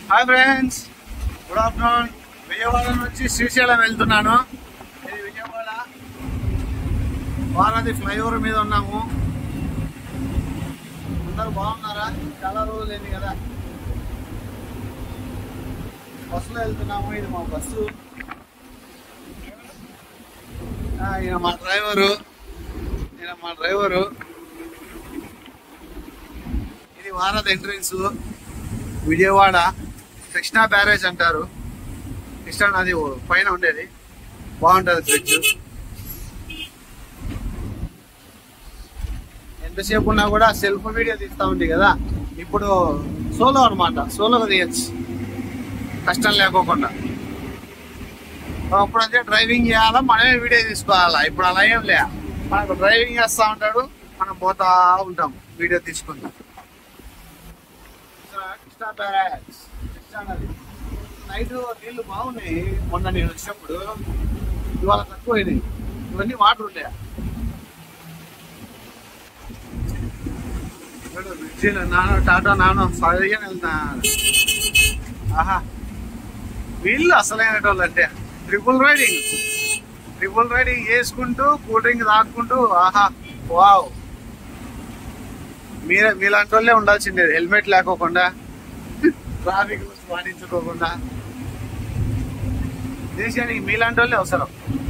Hi friends good afternoon Vijayawada నుంచి శ్రీశైలం వెళ్తున్నాను ఇది విజయవాడ వారాది ఫ్లైఓవర్ మీద ఉన్నాము అందరూ బాగున్నారా చాలా రోజులు అయింది కదా బస్సులో వెళ్తున్నాము ఇది మా బస్సు ఆ, ఈయన మా డ్రైవరు ఈయన మా డ్రైవరు ఇది వారధి ఎంట్రన్స్ విజయవాడ కృష్ణా బ్యారేజ్ అంటారు కృష్ణా నది పైన ఉండేది బాగుంటుంది బ్రిడ్జ్ ఎంతసేపు ఉన్నా కూడా సెల్ఫ్ వీడియో తీస్తా ఉంది కదా ఇప్పుడు సోలో అనమాట సోలోగా తీయచ్చు కష్టం లేకోకుండా అప్పుడంటే డ్రైవింగ్ చేయాలా మనమే వీడియో తీసుకోవాలా ఇప్పుడు అలా ఏం లే మనకు డ్రైవింగ్ చేస్తా ఉంటాడు మనం పోతా ఉంటాం వీడియో తీసుకుంటాం కృష్ణా బ్యారేజ్ కృష్ణా నది నైట్ నీళ్లు బాగున్నాయి మొన్న నేను వచ్చినప్పుడు ఇవాళ తక్కువైనాయి ఇవన్నీ వాటర్ ఉన్నాయా చూడు, బ్రిడ్జిలో నానో టాటా నానో సరిగా వెళ్తా ఆహా వీళ్ళు అసలైన వాళ్ళు అంటే ట్రిపుల్ రైడింగ్ ట్రిపుల్ రైడింగ్ చేసుకుంటూ కూల్ డ్రింక్ తాక్కుంటూ ఆహా వావ్ మీరే మీలాంటి వాళ్ళే ఉండాల్సిందే హెల్మెట్ లేకోకుండా ట్రాఫిక్ రూల్స్ పాటించుకోకుండా దేశానికి మీలాంటి వాళ్ళే అవసరం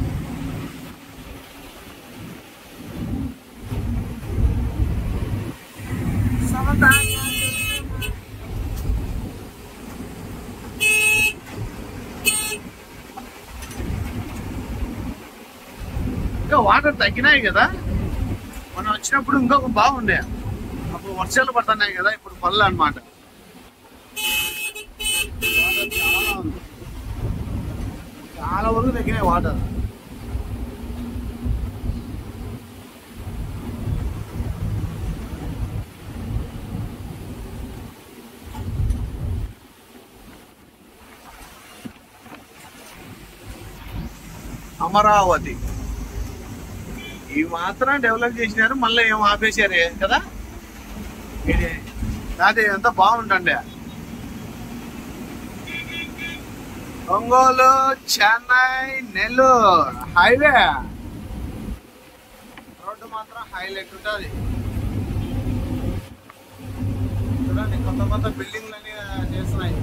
ఇంకా వాటర్ తగ్గినాయి కదా మనం వచ్చినప్పుడు ఇంకొక బాగుండే అప్పుడు వర్షాలు పడుతున్నాయి కదా ఇప్పుడు పళ్ళు అనమాట చాలా ఉంది. చాలా వరకు తగ్గినాయి వాటర్ అమరావతి ఈ మాత్రం డెవలప్ చేసినారు మళ్ళీ ఏం ఆపేశారు కదా ఇది అది ఎంత బాగుంటుండే ఒంగోలు చెన్నై నెల్లూరు హైవే రోడ్డు మాత్రం హైలైట్ ఉంటుంది చూడండి కొత్త కొత్త బిల్డింగ్లు అన్ని చేస్తున్నాయి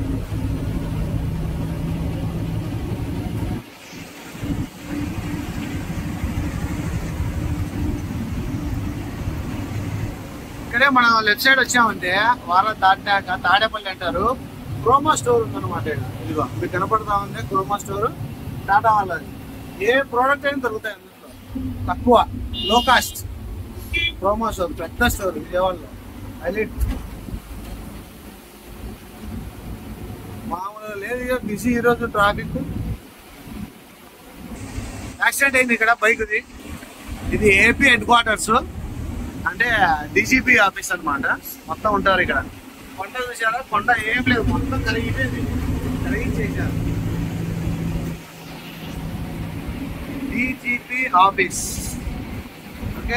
ఇక్కడే మనం లెఫ్ట్ సైడ్ వచ్చామంటే వారం దాటాక తాడేపల్లి అంటారు క్రోమా స్టోర్ ఉందన్నమాట ఈడ. ఇదిగో మీకు కనపడతా ఉంది క్రోమా స్టోర్ టాటా వాళ్ళది ఏ ప్రోడక్ట్ అయినా దొరుకుతాయి అందులో తక్కువ లో కాస్ట్ క్రోమా స్టోర్ పెద్ద స్టోర్ విజయవాడలో హైలైట్ మామూలుగా లేదు ఇక బిజీ ఈరోజు ట్రాఫిక్ యాక్సిడెంట్ అయింది ఇక్కడ బైక్ది ఇది ఏపీ హెడ్ క్వార్టర్స్ అంటే డీజీపీ ఆఫీస్ అన్నమాట మొత్తం ఉంటారు ఇక్కడ కొండ చూసారా కొండ ఏం లేదు మొత్తం కలిగిపోయింది కలిగించేసారు డీజీపీ ఆఫీస్ ఓకే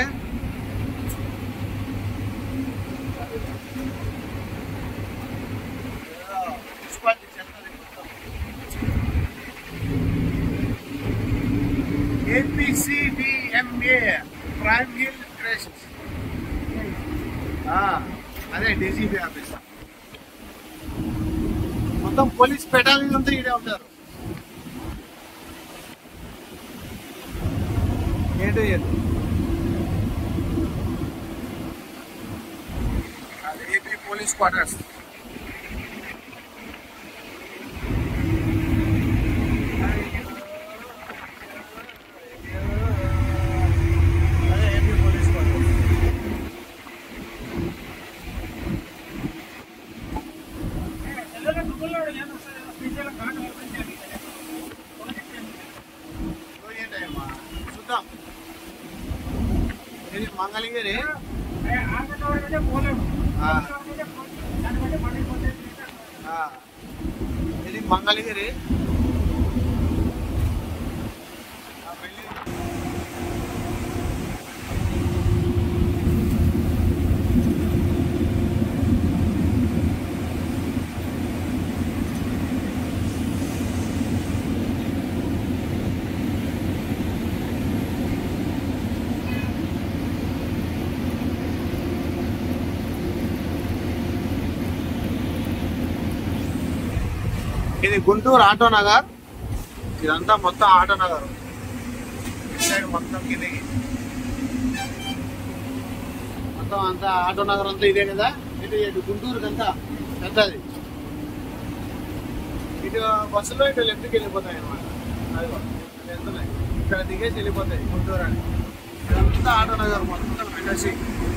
మున్సిపాలిటీ చెప్తారు మొత్తం ఏపీసీడిఎంఏ ప్రైమ్ హిల్ క్రెస్ట్ అదే డీజీపీ ఆఫీస్ మొత్తం పోలీస్ బెటాలియన్ అంతా ఇడే ఉంటారు ఏంటో ఏంటి అది ఏపీ పోలీస్ క్వార్టర్స్ అదే ఏపీ పోలీస్ క్వార్టర్స్ ఏంటమ్మా చూద్దాం ఇది మంగళగిరి ఆ, ఆ. ఇది మంగళగిరి ఆ, వెళ్ళి ఇది గుంటూరు ఆటో నగర్ ఇదంతా మొత్తం ఆటో నగర్ ఇటు సైడ్ మొత్తం కిందకి మొత్తం అంతా ఆటో నగర్ అంతా ఇదే కదా ఇటు ఇటు గుంటూరుకి అంతా పెద్దది ఇటు బస్సులో ఇటు లెఫ్ట్కి వెళ్ళిపోతాయి అనమాట అదిగో అవి వెళ్తున్నాయి ఇక్కడ దిగేసి వెళ్ళిపోతాయి గుంటూరు అని ఇదంతా ఆటో నగర్ మొత్తం పెట్టేసి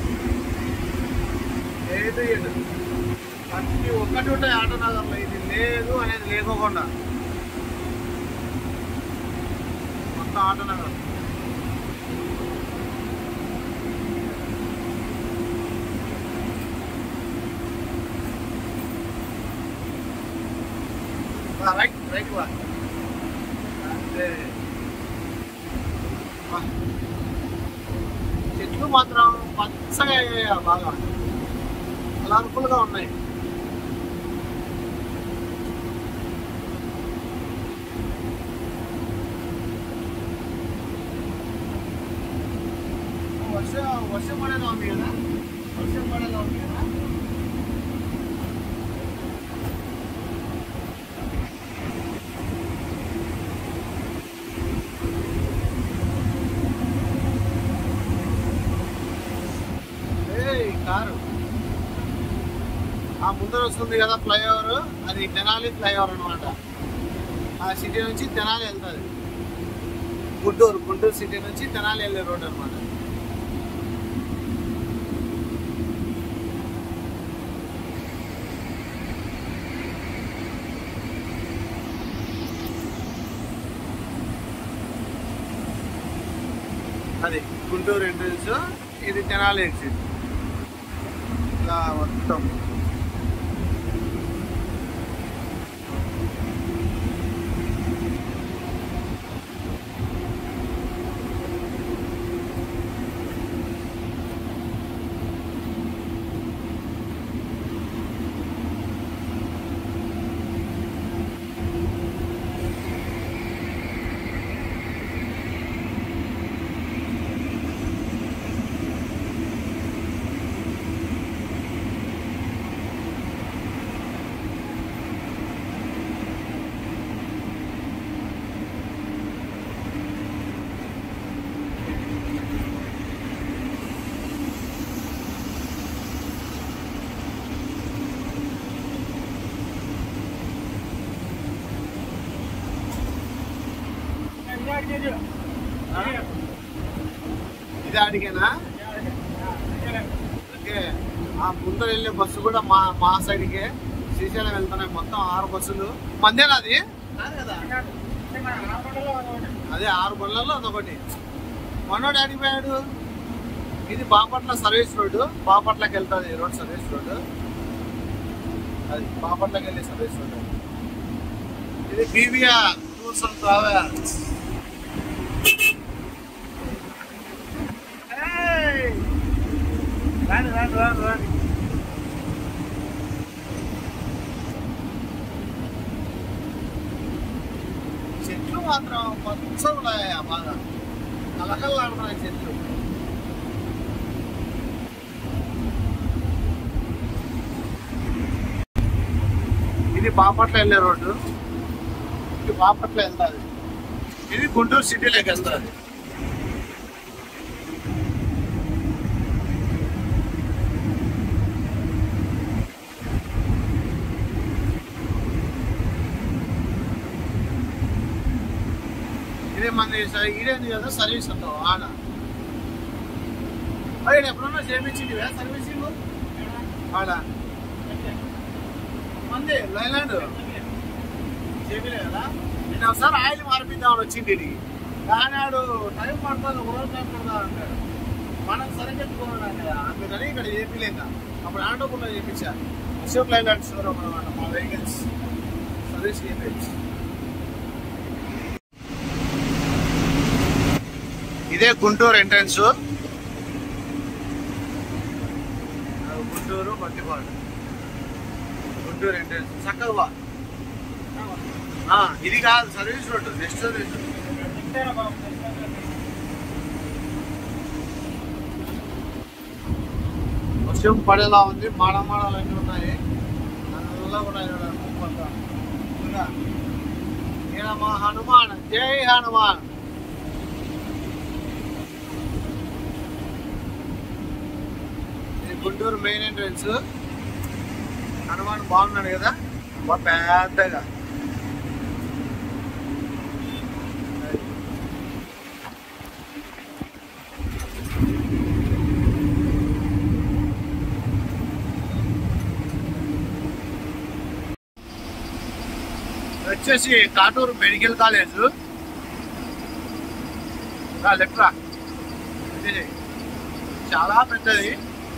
ఏది ఇటు ప్రతి ఒక్కటి ఉంటాయి ఆటో నగర్లో ఇది లేదు అనేది లేకోకుండా మొత్తం ఆటో నగర్ రైట్ రైట్ వా అంతే వా. చెట్లు మాత్రం పచ్చగా అయ్యాయి బాగా కలర్ఫుల్ గా ఉన్నాయి వర్షం వర్షం పడేలా ఉంది కదా వర్షం పడేలా ఉంది కదా ఏయ్, కారు ఆ ముందర వస్తుంది కదా ఫ్లైఓవర్ అది తెనాలి ఫ్లైఓవర్ అనమాట ఆ సిటీ నుంచి తెనాలి వెళ్తుంది గుంటూరు గుంటూరు సిటీ నుంచి తెనాలి వెళ్ళే రోడ్ అనమాట అది గుంటూరు ఎంట్రన్స్ ఇది తెనాలి ఎగ్జిట్ ఇలా మొత్తం ఆ? ఇది అడిగేనా ఓకే ఆ ముందర వెళ్ళే బస్సు కూడా మా మా సైడ్కే శ్రీశైలం వెళ్తున్నాయి మొత్తం ఆరు బస్సులు మందేనా అది కాదు కదా అదే ఆరు బండ్లలో అదొకటి మనోడు అడిగిపోయాడు ఇది బాపట్ల సర్వీస్ రోడ్డు బాపట్లకి వెళ్తుంది రోడ్ సర్వీస్ రోడ్డు అది బాపట్లకి వెళ్ళే సర్వీస్ రోడ్డు ఇది BBR tours and travels Hey! రాండి రాండి రాండి రాండి చెట్లు మాత్రం పచ్చగా ఉన్నాయి బాగా కలకల్లాడుతున్నాయి చెట్లు ఇది బాపట్ల వెళ్ళే రోడ్డు ఇది బాపట్ల వెళ్తాది ఇది గుంటూరు సిటీలోకి వెళ్తాది ఇదే మన ఇదేంది కదా సర్వీస్ అంటావు ఆడ ఆయన ఎప్పుడన్నా చేయించింది సర్వీసింగ్ ఆడ మంది లైలాండ్ చేయలే కదా నేను ఒకసారి ఆయిల్ మార్పిద్దామని వచ్చింది ఇది కానీ ఆడు టైం పడుతుంది ఒక రోజు టైం పడుతుంది అంటాడు మనం సరిపెట్టుకున్నాడు కదా అందుకని ఇక్కడ చేపిలేక అప్పుడు ఆటోకుండా చేయించా అశోక్ లైలాండ్ షోరూమ్ అనమాట మా వెహికల్స్ సర్వీస్ చేయించు ఇదే గుంటూరు ఎంట్రన్స్ గుంటూరు పత్తిపాడు గుంటూరు ఎంట్రన్స్ చక్కగా బా. ఆ, ఇది కాదు సర్వీస్ రోడ్ నెక్స్ట్ సర్వీస్ వర్షం పడేలా ఉంది మాడ మాడలు అన్నీ ఉన్నాయి నల్లగా ఉన్నాయి చూడండి మొత్తం. ఇంకా. ఈయన మా హనుమాన్ జై హనుమాన్ ఇది గుంటూరు మెయిన్ ఎంట్రన్స్ హనుమాన్ బాగున్నాడు కదా బాగా పెద్దగా వచ్చేసి కాటూరు మెడికల్ కాలేజ్ రా లెఫ్ట్ రా ఇది చాలా పెద్దది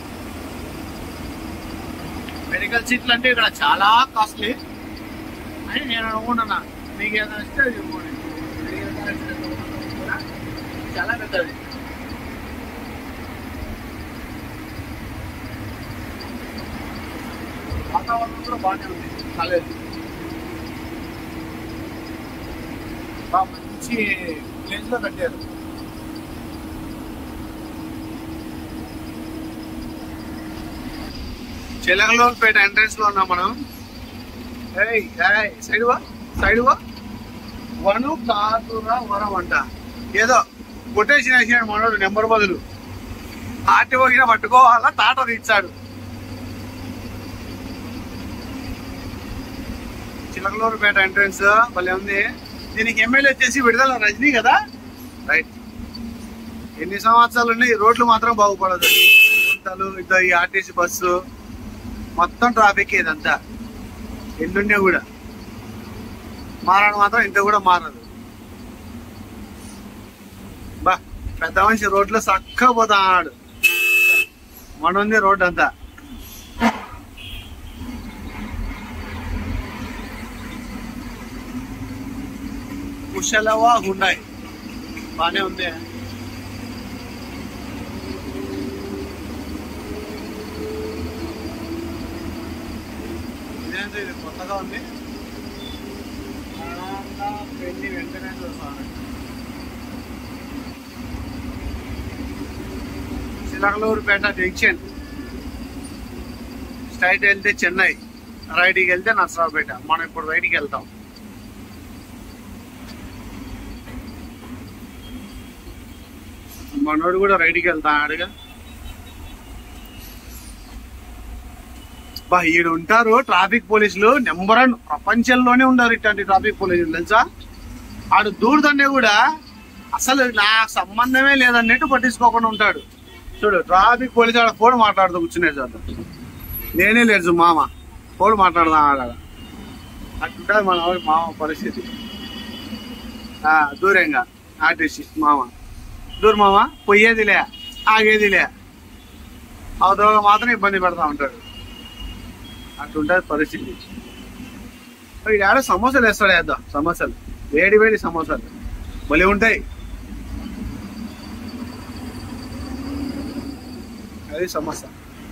మెడికల్ సీట్లు అంటే ఇక్కడ చాలా కాస్ట్లీ అని నేను అనుకుంటున్నా మీకు ఏదైనా ఇస్తే అది చెప్పండి మెడికల్ కాలేజ్ కూడా చాలా పెద్దది వాతావరణం కూడా బాగానే ఉంది కాలేజ్ బాగా మంచి ప్లేస్ లో కట్టారు చిలకలూరుపేట ఎంట్రన్స్ లో ఉన్నాం మనం ఏయ్ ఏయ్ సైడ్ వా సైడ్ వా వను కాదురా వరం అంట ఏదో కొటేషన్ వేసినాడు మనోడు నెంబర్ బదులు ఆటి పోయిన పట్టుకోవాలా తాట తీర్చాడు చిలకలూరుపేట ఎంట్రన్స్ భలే ఉంది దీనికి ఎమ్మెల్యే వచ్చేసి విడుదల రజనీ కదా రైట్ ఎన్ని సంవత్సరాలు ఉన్నాయి రోడ్లు మాత్రం బాగుపడదు గుంతలు ఇద్ద ఈ ఆర్టీసీ బస్సు మొత్తం ట్రాఫిక్ ఇదంతా ఎన్నున్నా కూడా మారడం మాత్రం ఇంత కూడా మారదు బా పెద్ద మనిషి రోడ్లో చక్కగా పోతా అన్నాడు మన ఉంది రోడ్ అంతా కుశలవా హుండాయ్ బానే ఉంది ఇదేంటి ఇది కొత్తగా ఉంది ఆనంద పెళ్లి వెంటనే చూస్తాను చిలకలూరుపేట జంక్షన్ స్ట్రైట్ వెళ్తే చెన్నై రైట్కి వెళ్తే నర్సరావుపేట మనం ఇప్పుడు రైట్కి వెళ్తాం మనోడు కూడా రైట్కి వెళ్తాడుగా బా ఈడు ఉంటారు ట్రాఫిక్ పోలీసులు నెంబర్ వన్ ప్రపంచంలోనే ఉండరు ఇట్లాంటి ట్రాఫిక్ పోలీసులు తెలుసా ఆడు దూరదండే కూడా అసలు నాకు సంబంధమే లేదన్నట్టు పట్టించుకోకుండా ఉంటాడు చూడు ట్రాఫిక్ పోలీసు ఆడ ఫోన్ మాట్లాడుతూ కూర్చునే చూద్దాం నేనే లేదు మామ ఫోన్ మాట్లాడదాం ఆడ అట్లుంటుంది మన వాడి మామ పరిస్థితి ఆ, దూరంగా ఆర్టీసీ మామ దూరం మామ పోయేదిలే ఆగేదిలే అవతల మాత్రం ఇబ్బంది పెడతా ఉంటాడు అట్లుంటది పరిస్థితి వీడు ఆడ సమోసాలు వేస్తాడు వేద్దాం సమోసాలు వేడి వేడి సమోసాలు భలే ఉంటాయి అది సమస్య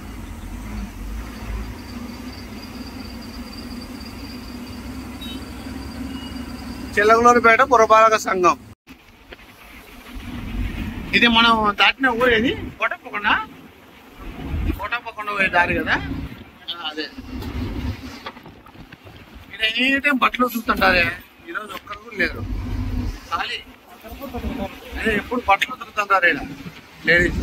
చిల్లకలూరుపేట పురపాలక సంఘం ఇది మనం దాటిన ఊరేది కోటప్పకుండా కోటప్పకుండా పోయే దారి కదా ఆ, అదే ఇక్కడ ఎనీ టైం బట్టలు ఉతుకుతుంటారే ఈరోజు ఒక్కరు కూడా లేరు ఖాళీ అదే ఎప్పుడు బట్టలు ఉతుకుతుంటారు ఈడ లేడీస్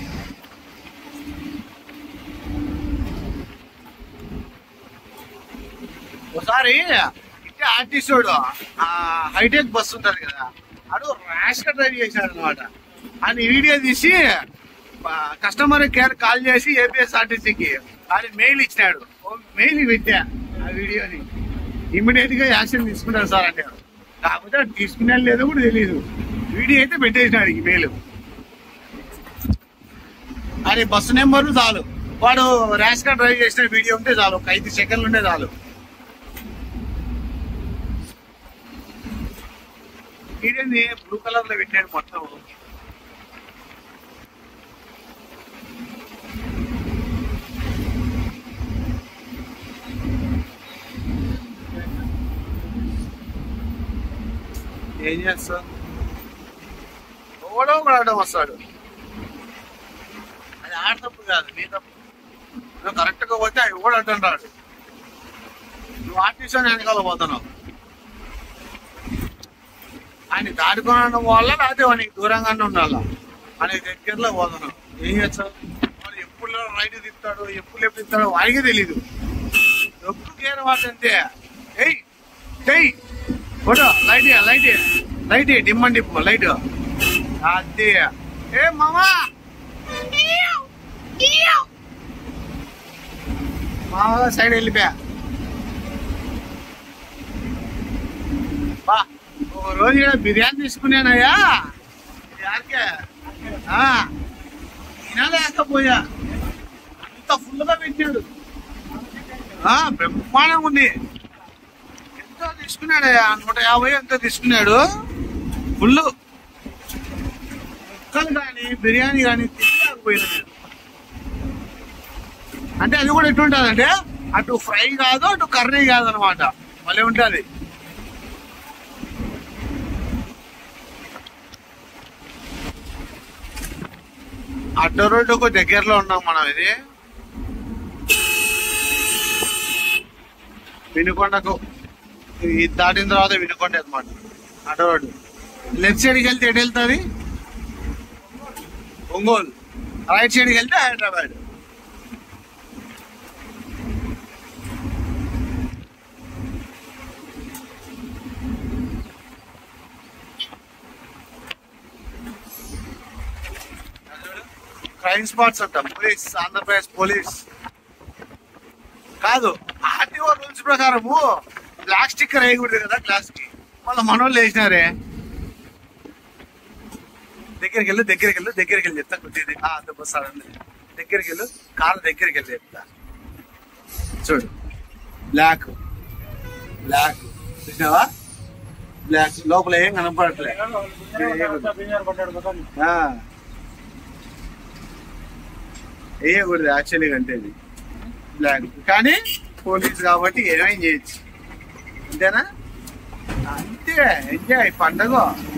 ఒకసారి ఇట్టే ఆర్టిస్ట్ వాడు ఆ హైటెక్ బస్సు ఉంటుంది కదా అడు ర్యాష్ గా డ్రైవ్ చేశాడు అనమాట అని వీడియో తీసి కస్టమర్ కేర్ కాల్ చేసి ఏపీఎస్ఆర్టీసీకి అది మెయిల్ ఇచ్చినాడు ఓ మెయిల్ పెట్టా ఆ వీడియోని ఇమ్మీడియట్ గా యాక్షన్ తీసుకుంటారు సార్ అంటే కాకపోతే అది తీసుకునే లేదో కూడా తెలియదు వీడియో అయితే పెట్టేసినాడు ఈ మెయిల్ అది బస్సు నెంబర్ చాలు వాడు ర్యాష్ గా డ్రైవ్ చేసిన వీడియో ఉంటే చాలు ఒక ఐదు సెకండ్లు ఉంటే చాలు ఇదేంది బ్లూ కలర్ లో పెట్టాడు మొత్తం ఏం చేస్తా ఓడో కూడా ఆడడం వస్తాడు అది ఆడ తప్పు కాదు నీ తప్పు నువ్వు కరెక్ట్ గా పోతే అవి కూడా అంటుంటాడు నువ్వు ఆర్టిస్ట్ అని వెనకాల పోతున్నావు ఆయన దాటుకునడం వల్ల లేకపోతే వానికి దూరంగానే ఉండాలా ఆయనకి దగ్గరలో పోతున్నాం ఏం చేస్తావు వాడు ఎప్పుడు రైట్ తిప్పుతాడు ఎప్పుడు లెఫ్ట్ తిప్పుతాడు వాడికి తెలీదు ఎప్పుడు కేర్ మాట అంతే ఏయ్ చెయ్యి photo light light light dim అండి లైట్ అదే ఏ మామా మామా సైడ్ వెళ్ళిపోయా బా ఒక రోజు ఈడ బిర్యానీ తీసుకున్నానయ్యా యాకే ఆ, తినలేకపోయా అంత ఫుల్గా పెట్టాడు ఆ, బ్రహ్మాండంగా ఉంది ఎంతో తీసుకున్నాడయ్యా నూట యాభై ఎంతో తీసుకున్నాడు ఫుల్ ముక్కలు కానీ బిర్యానీ కానీ తినలేకపోయినా నేను. అంటే అది కూడా ఎట్లుంటుంది అంటే అటు ఫ్రై కాదు అటు కర్రీ కాదు అనమాట భలే ఉంటుంది అడ్డ రోడ్డుకు దగ్గరలో ఉన్నాం మనం ఇది వినుకొండకు ఇది దాటిన తర్వాత వినుకొండ అనమాట అడ్డ రోడ్డు లెఫ్ట్ సైడ్కి వెళ్తే ఎటు వెళ్తుంది ఒంగోలు రైట్ సైడ్కి వెళ్తే హైదరాబాద్ క్రైమ్ స్పాట్స్ అంట పోలీస్ ఆంధ్రప్రదేశ్ పోలీస్ కాదు ఆర్టీఓ రూల్స్ ప్రకారము బ్లాక్ స్టిక్కర్ వేయకూడదు కదా గ్లాస్ కి వాళ్ళ మనోళ్ళు వేసినారే దగ్గరికి వెళ్ళు దగ్గరికి వెళ్ళు దగ్గరికి వెళ్ళి చెప్తా కొద్దిగా ఆ, అంత బస్ ఆడండి. దగ్గరికి వెళ్ళు కారు దగ్గరికి వెళ్ళి చెప్తా చూడు బ్లాక్ బ్లాక్ చూసినావా బ్లాక్ లోపల ఏం కనపడట్లే ఆ. వేయకూడదు యాక్చువల్లీ అంటే ఇది బ్లాక్ కానీ పోలీస్ కాబట్టి ఏమైనా చేయొచ్చు అంతేనా అంతే ఎంజాయ్ పండగ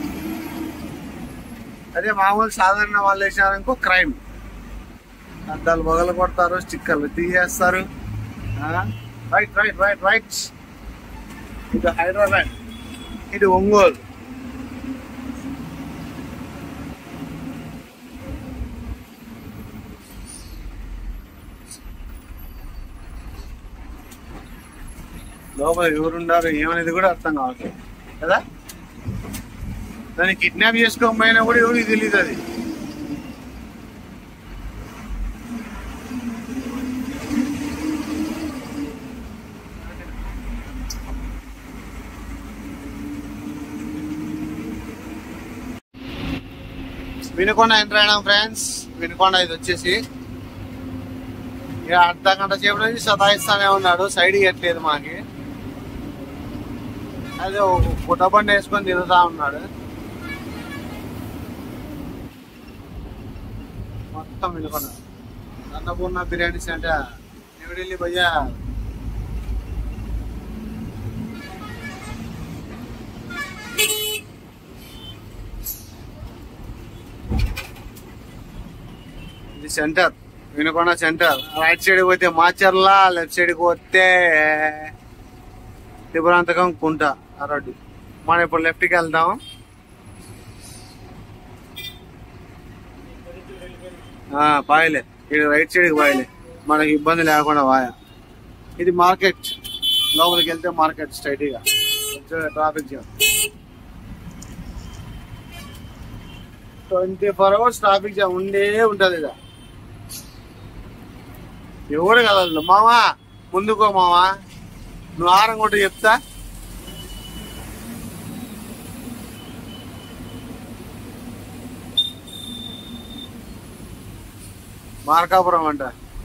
అదే మామూలు సాధారణ వాళ్ళు వేసినారనుకో క్రైమ్ అద్దాలు మొగలు కొడతారు స్టిక్కర్లు తీసేస్తారు రైట్ రైట్ రైట్ రైట్ ఇది హైదరాబాద్ ఇది ఒంగోలు లోపల ఎవరున్నారు ఏమనేది కూడా అర్థం కావట్లేదు కదా దాన్ని కిడ్నాప్ చేసుకోకపోయినా కూడా ఎవరికి తెలియదు అది వినుకొండ ఎంటర్ అయినాం ఫ్రెండ్స్ వినుకొండ ఇది వచ్చేసి ఇక అర్ధ గంట సేపు నుంచి సతాయిస్తానే ఉన్నాడు సైడ్ ఇవ్వట్లేదు మాకి అదే ఒక పుట్ట బండి వేసుకొని తిరుగుతా ఉన్నాడు మొత్తం వినుకొండ అన్నపూర్ణ బిర్యానీ సెంటర్ న్యూఢిల్లీ భయ్యా ఇది centre Vinukonda centre right side పోతే మాచర్ల లెఫ్ట్ సైడ్ పోతే త్రిపురాంతకం కుంట ఆ రోడ్డు మనం ఇప్పుడు లెఫ్ట్ కి వెళ్దాం ఆ, బాయలే ఇది రైట్ సైడ్ కి బాయలే మనకి ఇబ్బంది లేకుండా బాయ ఇది మార్కెట్ లోపలికి వెళ్తే మార్కెట్ స్ట్రైట్ గా traffic jam twenty four hours traffic jam ఉండే ఉంటది ఇక ఎవరు కదలదు మామా ముందుకో మామా నువ్వు ఆరం కొట్టు చెప్తా మార్కాపురం అంట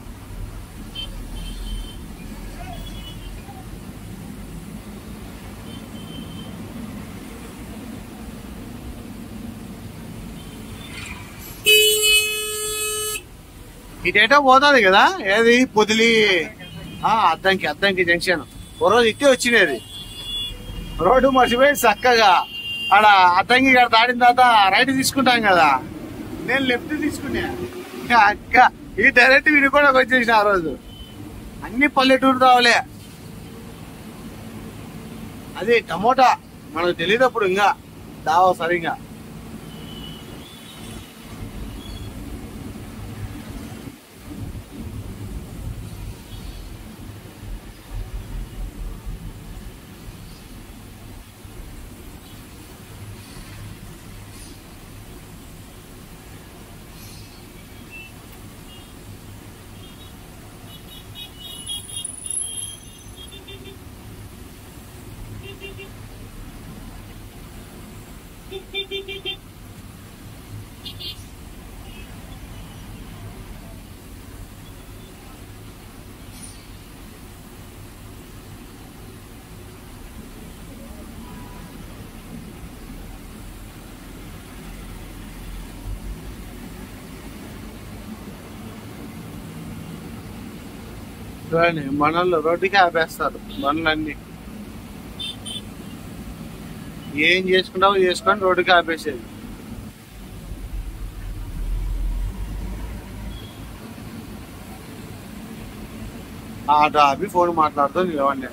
ఇటేటో పోతుంది కదా ఏది పొదిలి ఆ, అద్దంకి అద్దంకి జంక్షన్ ఓ రోజు ఇట్టే వచ్చినది రోడ్డు మర్చిపోయి చక్కగా ఆడ అద్దంకి గారు దాటిన తర్వాత రైట్ తీసుకుంటాం కదా నేను లెఫ్ట్ తీసుకున్నా ఇంకా అక్క ఈ డైరెక్ట్ వినుకోవడానికి వచ్చేసిన ఆ రోజు అన్ని పల్లెటూరు రావలే అది టమోటా మనకు తెలియదు అప్పుడు ఇంకా దావ సరిగా చూడండి మనల్ని రోడ్డుకి ఆపేస్తారు బండ్లన్నీ ఏం చేసుకుంటావో చేసుకొని రోడ్డుకి ఆపేసేది ఆటో ఆపి ఫోన్ మాట్లాడుతూ నిలవండి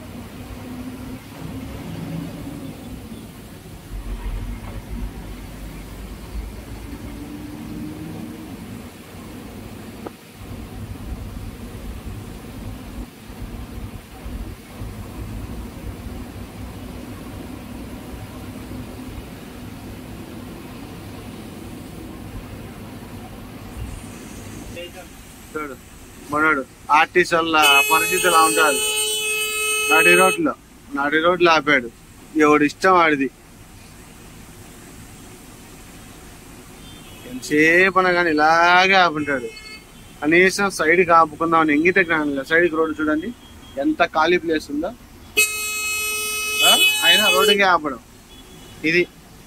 చూడు మనోడు ఆర్టీసీ వాళ్ళ పరిస్థితి ఎలా ఉంటుంది నడి రోడ్లో నడి రోడ్లో ఆపాడు ఎవడు ఇష్టం ఆడిది ఎంతసేపు అన్నా కానీ ఇలాగే ఆపుంటాడు కనీసం సైడ్కి ఆపుకుందామని ఎంగితే కానీ సైడ్కి రోడ్డు చూడండి ఎంత ఖాళీ ప్లేస్ ఉందో ఆ? అయినా రోడ్డుకి ఆపడం ఇది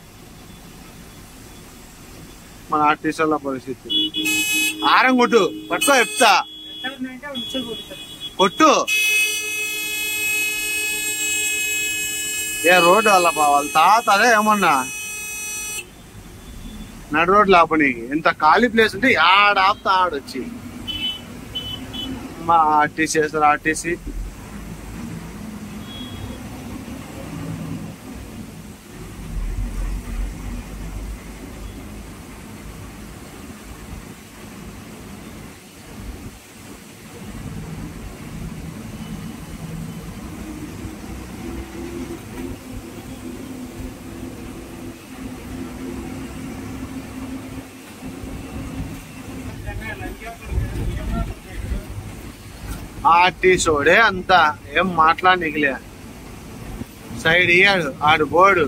మన ఆర్టీసీ వాళ్ళ పరిస్థితి ఆరం కొట్టు పట్టుకో చెప్తా కొట్టు ఏ రోడ్డు వాళ్ళ పా- వాళ్ళ తాత అదే ఏమన్నా నడు రోడ్లు ఆపని ఎంత ఖాళీ ప్లేస్ ఉంటే ఆడ ఆపుతా ఆడొచ్చి మా ఆర్టీసీ వేస్తారు ఆర్టీసీ ఆర్టీసోడే అంతా ఏం మాట్లాడనికిలే సైడ్ ఇయ్యాడు ఆడు బోడు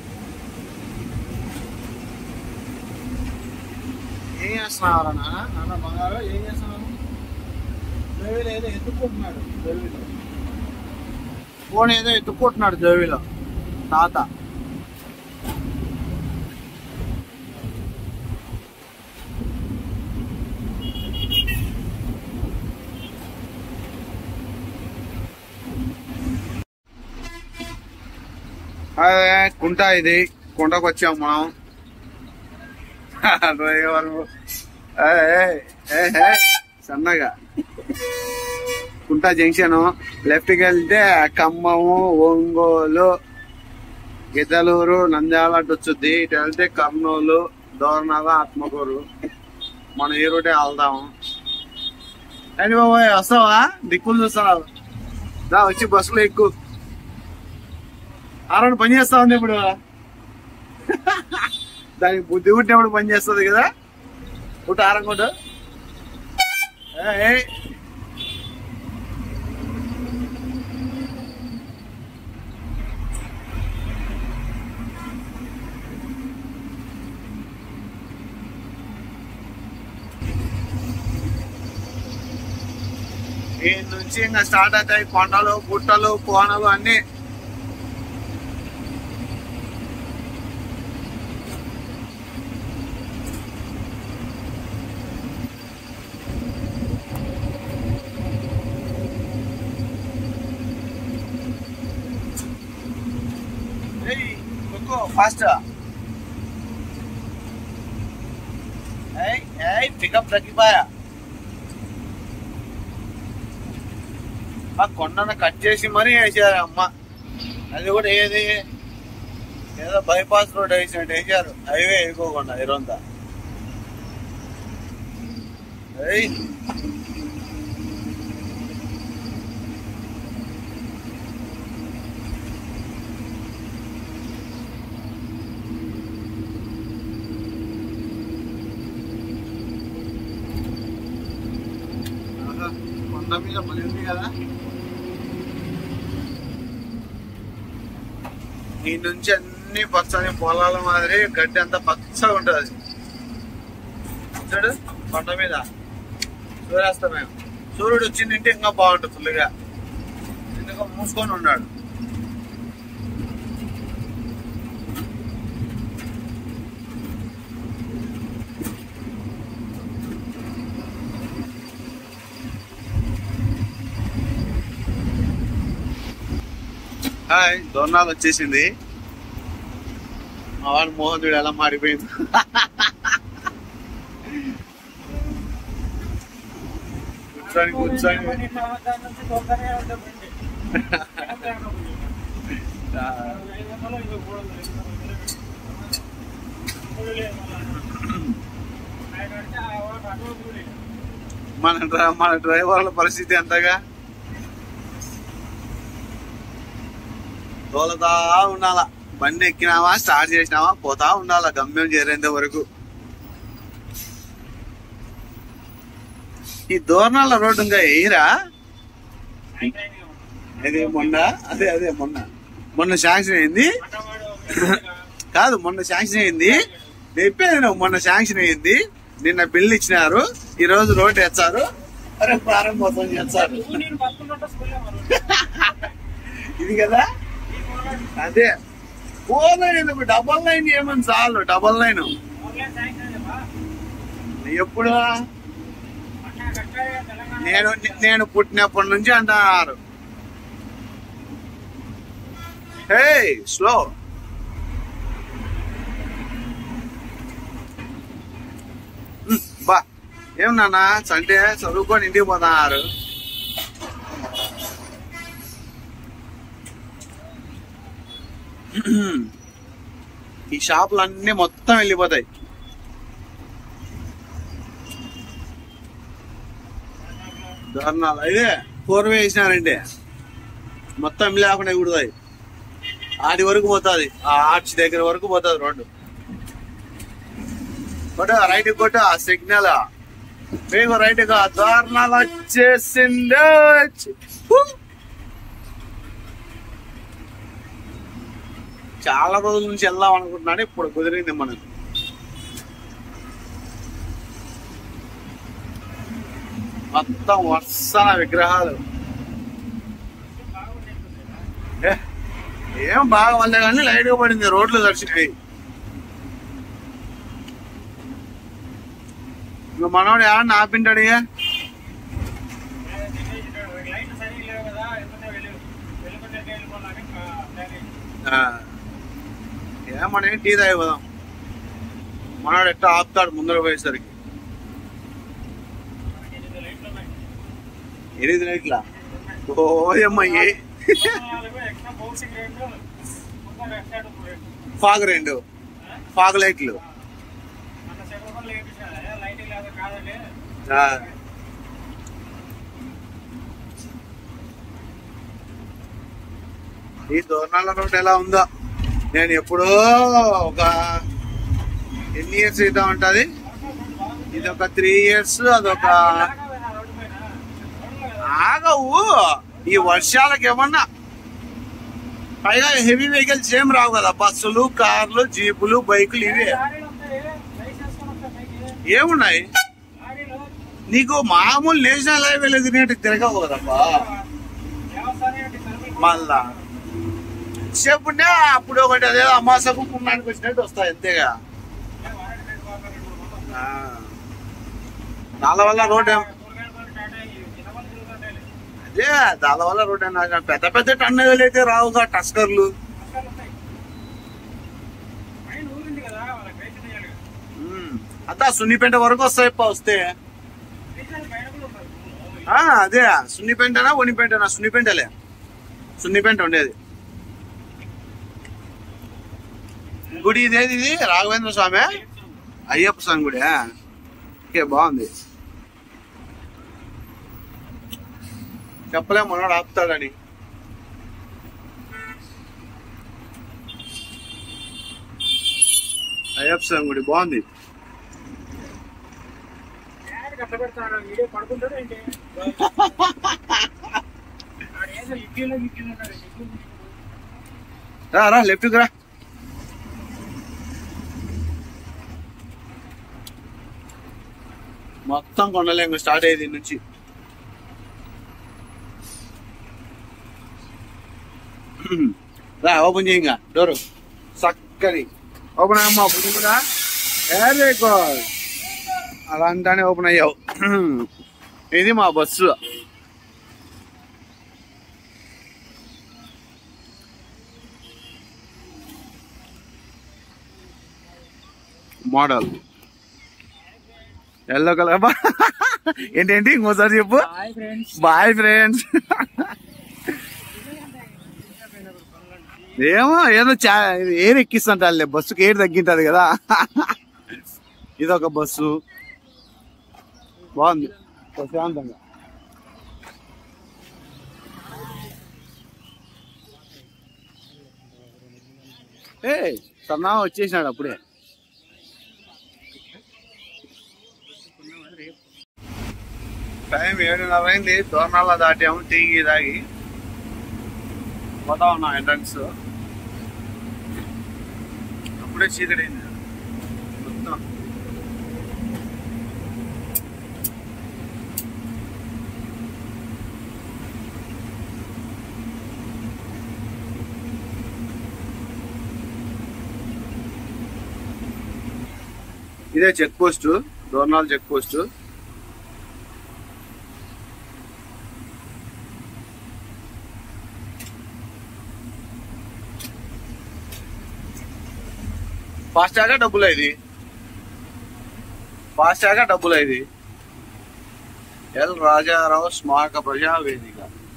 ఏం చేస్తున్నావు నాన్న నాన్న బంగారు ఏం చేస్తున్నావు జోవిలో ఏదో ఎత్తుక్కుంటున్నాడు జోవిలో ఫోన్ ఏదో ఎత్తుక్కుంటున్నాడు జోవిలో తాత అదే కుంట ఇది కుంటకు వచ్చాం మనం డ్రైవర్ ఏయ్, ఏయ్, ఏయ్, ఏయ్, సన్నగా కుంట జంక్షన్ లెఫ్ట్ కి వెళ్తే ఖమ్మము ఒంగోలు గిద్దలూరు నంద్యాల అటు వచ్చుద్ది ఇటు వెళ్తే కర్నూలు దోర్నాల ఆత్మకూరు మనం ఈ రూటే వెళ్దాము అని బాబోయ్ వస్తావా దిక్కులు చూస్తున్నావు దా వచ్చి బస్సులో ఎక్కువ ఆరోడు పని చేస్తా ఉంది ఇప్పుడు దానికి బుద్ధి పుట్టినప్పుడు పని చేస్తుంది కదా పుట్టు ఆరంగుంటు ఏయ్. ఈ నుంచి ఇంకా స్టార్ట్ అవుతాయి కొండలు గుట్టలు కోనలు అన్ని Hey, Coco, faster. Hey, hey, pick up తగ్గిపోయా ఆ కొండను కట్ చేసి మరీ వేసారు అమ్మ అది కూడా ఏది ఏదో బైపాస్ రోడ్ వేసినట్టు వేసారు హైవే వేయకోకుండా ఇరంతా ఏయ్ ఆహా, కొండ మీద మళ్ళీ ఉంది కదా ఈ నుంచి అన్ని పచ్చని పొలాల మాదిరి గడ్డి అంతా పచ్చగా ఉంటది చూడు కొండ మీద సూర్యాస్తమయం సూర్యుడు వచ్చిందంటే ఇంకా బాగుంటుంది ఫుల్గా ఎందుకో మూసుకొని ఉన్నాడు హాయ్ దొన్నాలు వచ్చేసింది మా వాడు మోహన్ చూడు ఎలా మారిపోయింది కూర్చొని కూర్చొని ఆ, మన డ్రై- మన డ్రైవర్ల పరిస్థితి ఎంతగా తోలతా ఉండాలా బండి ఎక్కినావా స్టార్ట్ చేసినావా పోతా ఉండాలా గమ్యం చేరేంత వరకు ఈ దూరణాల రోడ్డు ఇంకా ఎయిరా ఇది మొన్న అదే అదే మొన్న మొన్న శాంక్షన్ అయింది కాదు మొన్న శాంక్షన్ అయింది చెప్పేది నువ్వు మొన్న శాంక్షన్ అయింది నిన్న బిల్లు ఇచ్చినారు ఈ రోజు రోడ్డు వేస్తారు అరే ప్రారంభోత్సవం చేస్తారు ఇది కదా అదే ఫోర్ లైన్ ఎందుకు డబల్ లైన్ ఏమని చాలు డబల్ లైన్ ఎప్పుడు నేను నేను పుట్టినప్పటి నుంచి అంటున్నారు హే స్లో బా ఏం నాన్న సండే చదువుకొని ఇంటికి పోతున్నారు ఈ షాపులు అన్ని మొత్తం వెళ్ళిపోతాయి దారుణాలు అయితే ఫోర్ వే వేసినారంటే మొత్తం లేకుండా కుడతాయి ఆడి వరకు పోతుంది ఆ ఆర్చ్ దగ్గర వరకు పోతుంది రోడ్డు కొట్టు రైట్ కొట్టు ఆ సిగ్నల్ మీకు రైట్ గా దారుణాలు వచ్చేసింది హూ. చాలా రోజుల నుంచి వెళ్దాం అనుకుంటున్నాను ఇప్పుడు కుదిరింది మనకు మొత్తం వర్షన విగ్రహాలు ఏ, ఏం బాగా వల్లే కానీ లైట్ గా పడింది రోడ్లు దర్శినాయి ఇంకా మనోడు ఏమన్నా ఆపింటాడు ఇక ఆ. ఏమని టీ తాగి పోదాం మనోడు ఎట్లా ఆపుతాడు ముందర పోయేసరికి ఎనిమిది లైట్లా ఓయమ్మ ఏ ఫాగ్ రెండు ఫాగ్ లైట్లు ఆ. ఈ దోర్నాల రోడ్ ఎలా ఉందో నేను ఎప్పుడో ఒక ఎన్ని ఇయర్స్ అయితే ఉంటది ఇది ఒక త్రీ ఇయర్స్ అదొక ఆగవు ఈ వర్షాలకు ఏమన్నా పైగా హెవీ వెహికల్స్ ఏం రావు కదా బస్సులు కార్లు జీపులు బైకులు ఇవే ఏమున్నాయి నీకు మామూలు నేషనల్ హైవేలు తిరిగినట్టు తిరగవు కదబ్బా మళ్ళా చెప్పుంటే అప్పుడు ఒకటి అదే అమాసకు పుణ్యానికి వచ్చినట్టు వస్తాయి అంతేగా ఆ. దాని వల్ల రోడ్ ఏం అదే దాని వల్ల రోడ్ ఏం పెద్ద పెద్ద టన్నులు అయితే రావుగా టస్కర్లు ఉమ్. అదా సున్నిపేట వరకు వస్తాయి పా వస్తే ఆ, అదే సున్నిపెంటనా ఒనిపెంటనా సున్నిపెంటలే సున్నిపెంట ఉండేది గుడి ఇదేది ఇది రాఘవేంద్ర స్వామి అయ్యప్ప స్వామి గుడి ఓకే బాగుంది చెప్పలే మనోడు ఆపుతాడని అయ్యప్ప స్వామి గుడి బాగుంది కష్టపెడతాడు వీడియో పడుకుంటాడు ఏంటి వాడు ఏదో ఇడ్లీలో గిడ్లీలో ఉన్నాడు ఇడ్లీ రా రా లెఫ్ట్కి రా మొత్తం కొండలే ఇంకా స్టార్ట్ అయ్యేది ఈడ నుంచి రా ఓపెన్ చేయి ఇంకా డోరు చక్కని ఓపెన్ అమ్మా బుద్ధి కూడా వెరీ గుడ్ అలా అంటానే ఓపెన్ అయ్యావు ఇది మా బస్సు మోడల్ ఎల్లో కలర్ ఏంటేంటి ఇంకోసారి చెప్పు హాయ్ ఫ్రెండ్స్ బాయ్ ఫ్రెండ్స్ ఏమో ఏదో చా ఏరు ఎక్కిస్తుంటారులే బస్సుకి ఏరు తగ్గింటది కదా ఇది ఒక బస్సు బాగుంది ప్రశాంతంగా ఏ సన్నా వచ్చేసినాడు అప్పుడే టైం ఏడున్నర అయింది దోర్నాల దాటాము టీ గీ తాగి పోతా ఉన్నాం ఎంట్రన్స్ అప్పుడే చీకటి అయింది మొత్తం ఇదే check post Dornal check post fast ట్యాగా డబ్బులు ఇది ఫాస్ట్ ట్యాగా డబ్బులు ఇది ఎల్ రాజారావు స్మారక ప్రజా వేదిక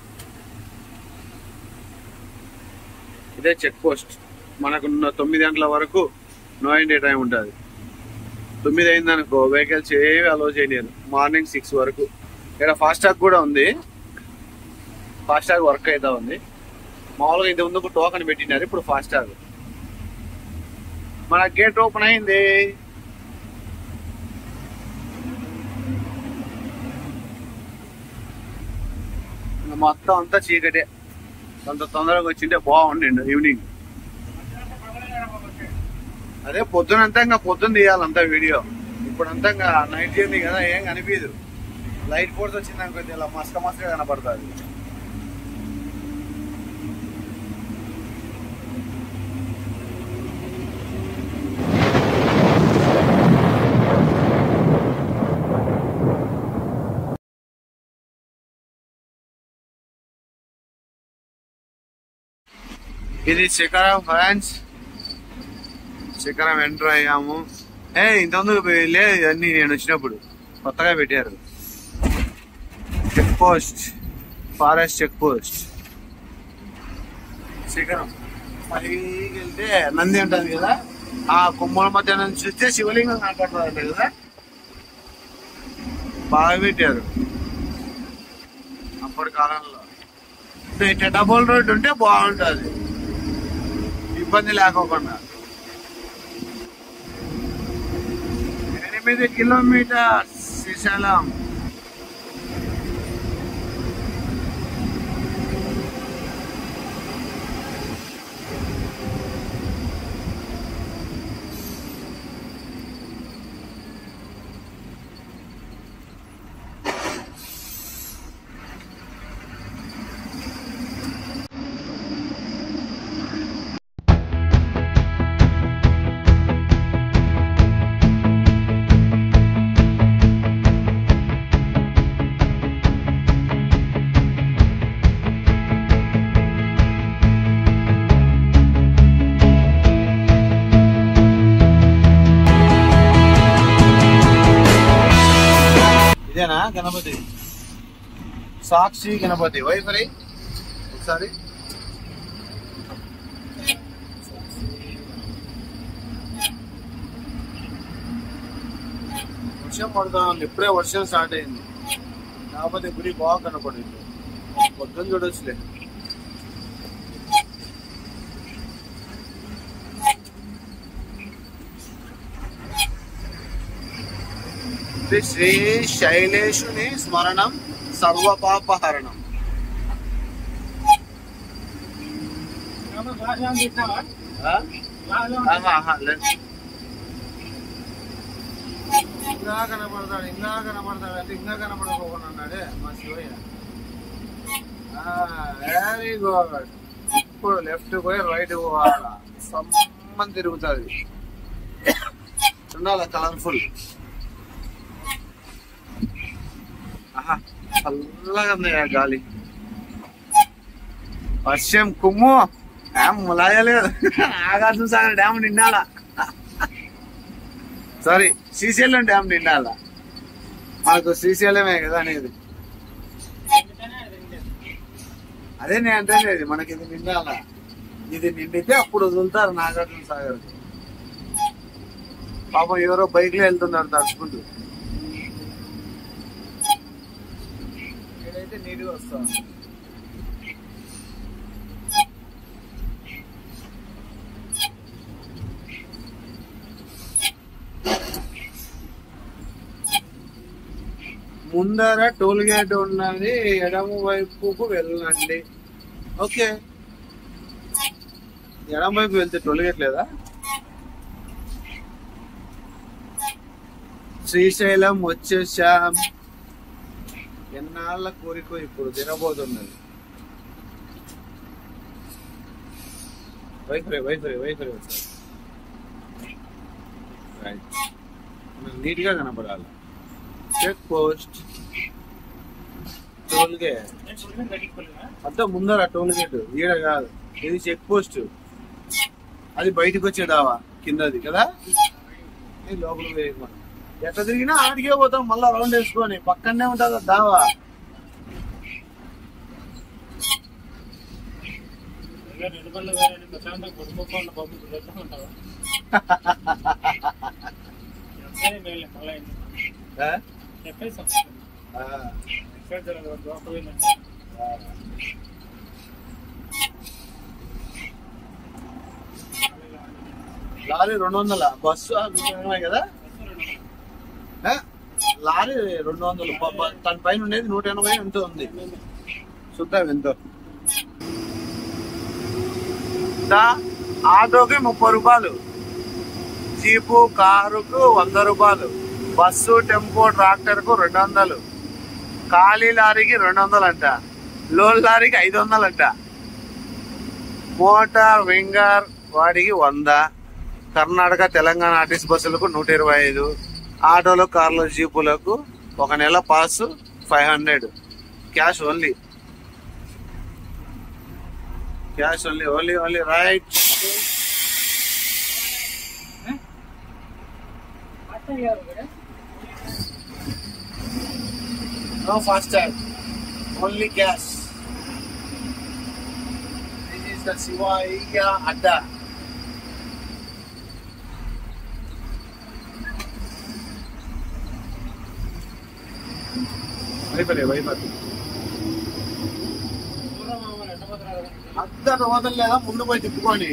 ఇదే చెక్ పోస్ట్ మనకు ఉన్న తొమ్మిది గంటల వరకు నో ఎండే టైం ఉంటుంది తొమ్మిది అయిందనుకో వెహికల్స్ ఏవి అలో చేయలేరు మార్నింగ్ సిక్స్ వరకు ఇక్కడ ఫాస్ట్ ట్యాగ్ కూడా ఉంది ఫాస్ట్ ట్యాగ్ వర్క్ అవుతా ఉంది మామూలుగా ఇది ముందుకు టోకన్ పెట్టినారు ఇప్పుడు ఫాస్ట్ ట్యాగ్ మన గేట్ ఓపెన్ అయింది ఇంకా మొత్తం అంతా చీకటే అంత తొందరగా వచ్చింటే బాగుండిండు ఈవినింగ్ అదే పొద్దునంతా ఇంకా పొద్దున్న తీయాలంతా వీడియో ఇప్పుడంతా ఇంకా నైట్ జర్నీ కదా ఏం కనిపించదు లైట్ ఫోర్స్ వచ్చింది అనుకో ఇలా మస్క మస్క కనపడుతుంది ఇది శిఖరం ఫ్రాన్స్ శిఖరం ఎంటర్ అయ్యాము ఏ ఇంతకుముందు లేదు ఇవన్నీ నేను వచ్చినప్పుడు కొత్తగా పెట్టారు check post forest check post శిఖరం పైకి వెళ్తే నంది ఉంటుంది కదా ఆ కొమ్మల మధ్య నుంచి చూస్తే శివలింగం కనపడుతుంది కదా బాగా పెట్టారు అప్పటి కాలంలో ఇట్లా డబుల్ రోడ్ ఉంటే బాగుంటుంది ఇబ్బంది లేకోకుండా ఎనిమిది కిలోమీటర్ శ్రీశైలం ఇదేనా గణపతి సాక్షి గణపతి వైఫై ఒకసారి వర్షం పడుతా ఉంది ఇప్పుడే వర్షం స్టార్ట్ అయింది కాకపోతే గుడి బాగా కనపడింది పొద్దున్న చూడొచ్చులే ఇది శ్రీ శైలేషుని స్మరణం సర్వపాపహరణం ఏమన్నా గ్లాస్ ఏమన్నా తీసినావా? ఆ? గ్లాస్ ఏమన్నా ఆహా, ఆహా, లేదు. ఇంకా కనపడతాడు ఇంకా కనపడతాడు అంటే ఇంకా కనపడకపోకుండా ఉన్నాడే మా శివయ్య వెరీ గుడ్ ఇప్పుడు లెఫ్ట్ పోయి రైట్ పోవాలా సమ్మని తిరుగుతుంది ఉండాలి కలర్ఫుల్ ఆహా చల్లగా ఉంది ఆ గాలి వర్షం కుమ్ము డ్యామ్ ములాయలేదు నాగార్జున సాగర్ డ్యామ్ నిండాల సారీ శ్రీశైలం డ్యామ్ నిండాల మనకు శ్రీశైలమే కదా అనేది అందుకనే అది తినలేదు. అదే నేను అంటే మనకి ఇది నిండాల ఇది నిండితే అప్పుడు వదులుతారు నాగార్జున సాగర్ పాపం ఎవరో బైక్ లో వెళ్తున్నారు తడుచుకుంటూ నేనైతే నీట్గా వస్తాను ముందర టోల్ గేట్ ఉన్నది ఎడమ వైపుకు వెళ్ళండి ఓకే ఎడమ వైపు వెళ్తే టోల్ గేట్ లేదా శ్రీశైలం వచ్చేసాం ఎన్నాళ్ళ కోరిక ఇప్పుడు తినబోతున్నది wifi wifi wifi right neat గా కనపడాలి చెక్ పోస్ట్ టోల్ గేట్ నేను చూడలేదు, బయటికి పోలేదా? అంతా ముందర టోల్ గేట్ ఈడ కాదు ఇది చెక్ పోస్ట్ అది బయటకు వచ్చే దావా కిందది కదా ఇది లోపలికి పోయేది మనం ఎట్లా తిరిగినా ఆడికే పోతాం మళ్ళా రౌండ్ వేసుకొని పక్కనే ఉంటుంది ఆ దావా ఇలా నిలబడలే వేరే నీ ప్రశాంతంగా కొడుకోకుండా బాబు కుదరదు అంటావా? చెప్పేది మేలే, మళ్ళా ఎందుకు? ఆ? చెప్పేది సబ్స్క్రైబ్. ఆ, ఎక్కడ జరగదు, దోక పోయిందంటే ఆ. లారీ రెండు వందల బస్సు ఆ విషయమే కదా ఆ? లారీ రెండు వందలు ప- ప- దాని పైన ఉండేది నూట ఎనభై ఎంతో ఉంది చూద్దాం ఎంతో దా, ఆటోకి ముప్పై రూపాయలు జీపు కారుకు వంద రూపాయలు బస్సు టెంపో ట్రాక్టర్ కు రెండు వందలు ఖాళీ లారీకి రెండు వందలు అంట లోన్ లారీకి ఐదు వందలు అంట మోటార్ వింగర్ వాడికి వంద కర్ణాటక తెలంగాణ ఆర్టీసీ బస్సులకు నూట ఇరవై ఐదు ఆటోలు కార్లు జీపులకు ఒక నెల pass five hundred cash only cash only only only right అర్థం కాదు కదా? No fast tag only cash this is the శివాయిగా అడ్డా వైపరే వైపరి దూరం అవ్వాలి, ఎట్ట పోతున్నారు? అంతట వదలలేదా ముందు పోయి తిప్పుకొని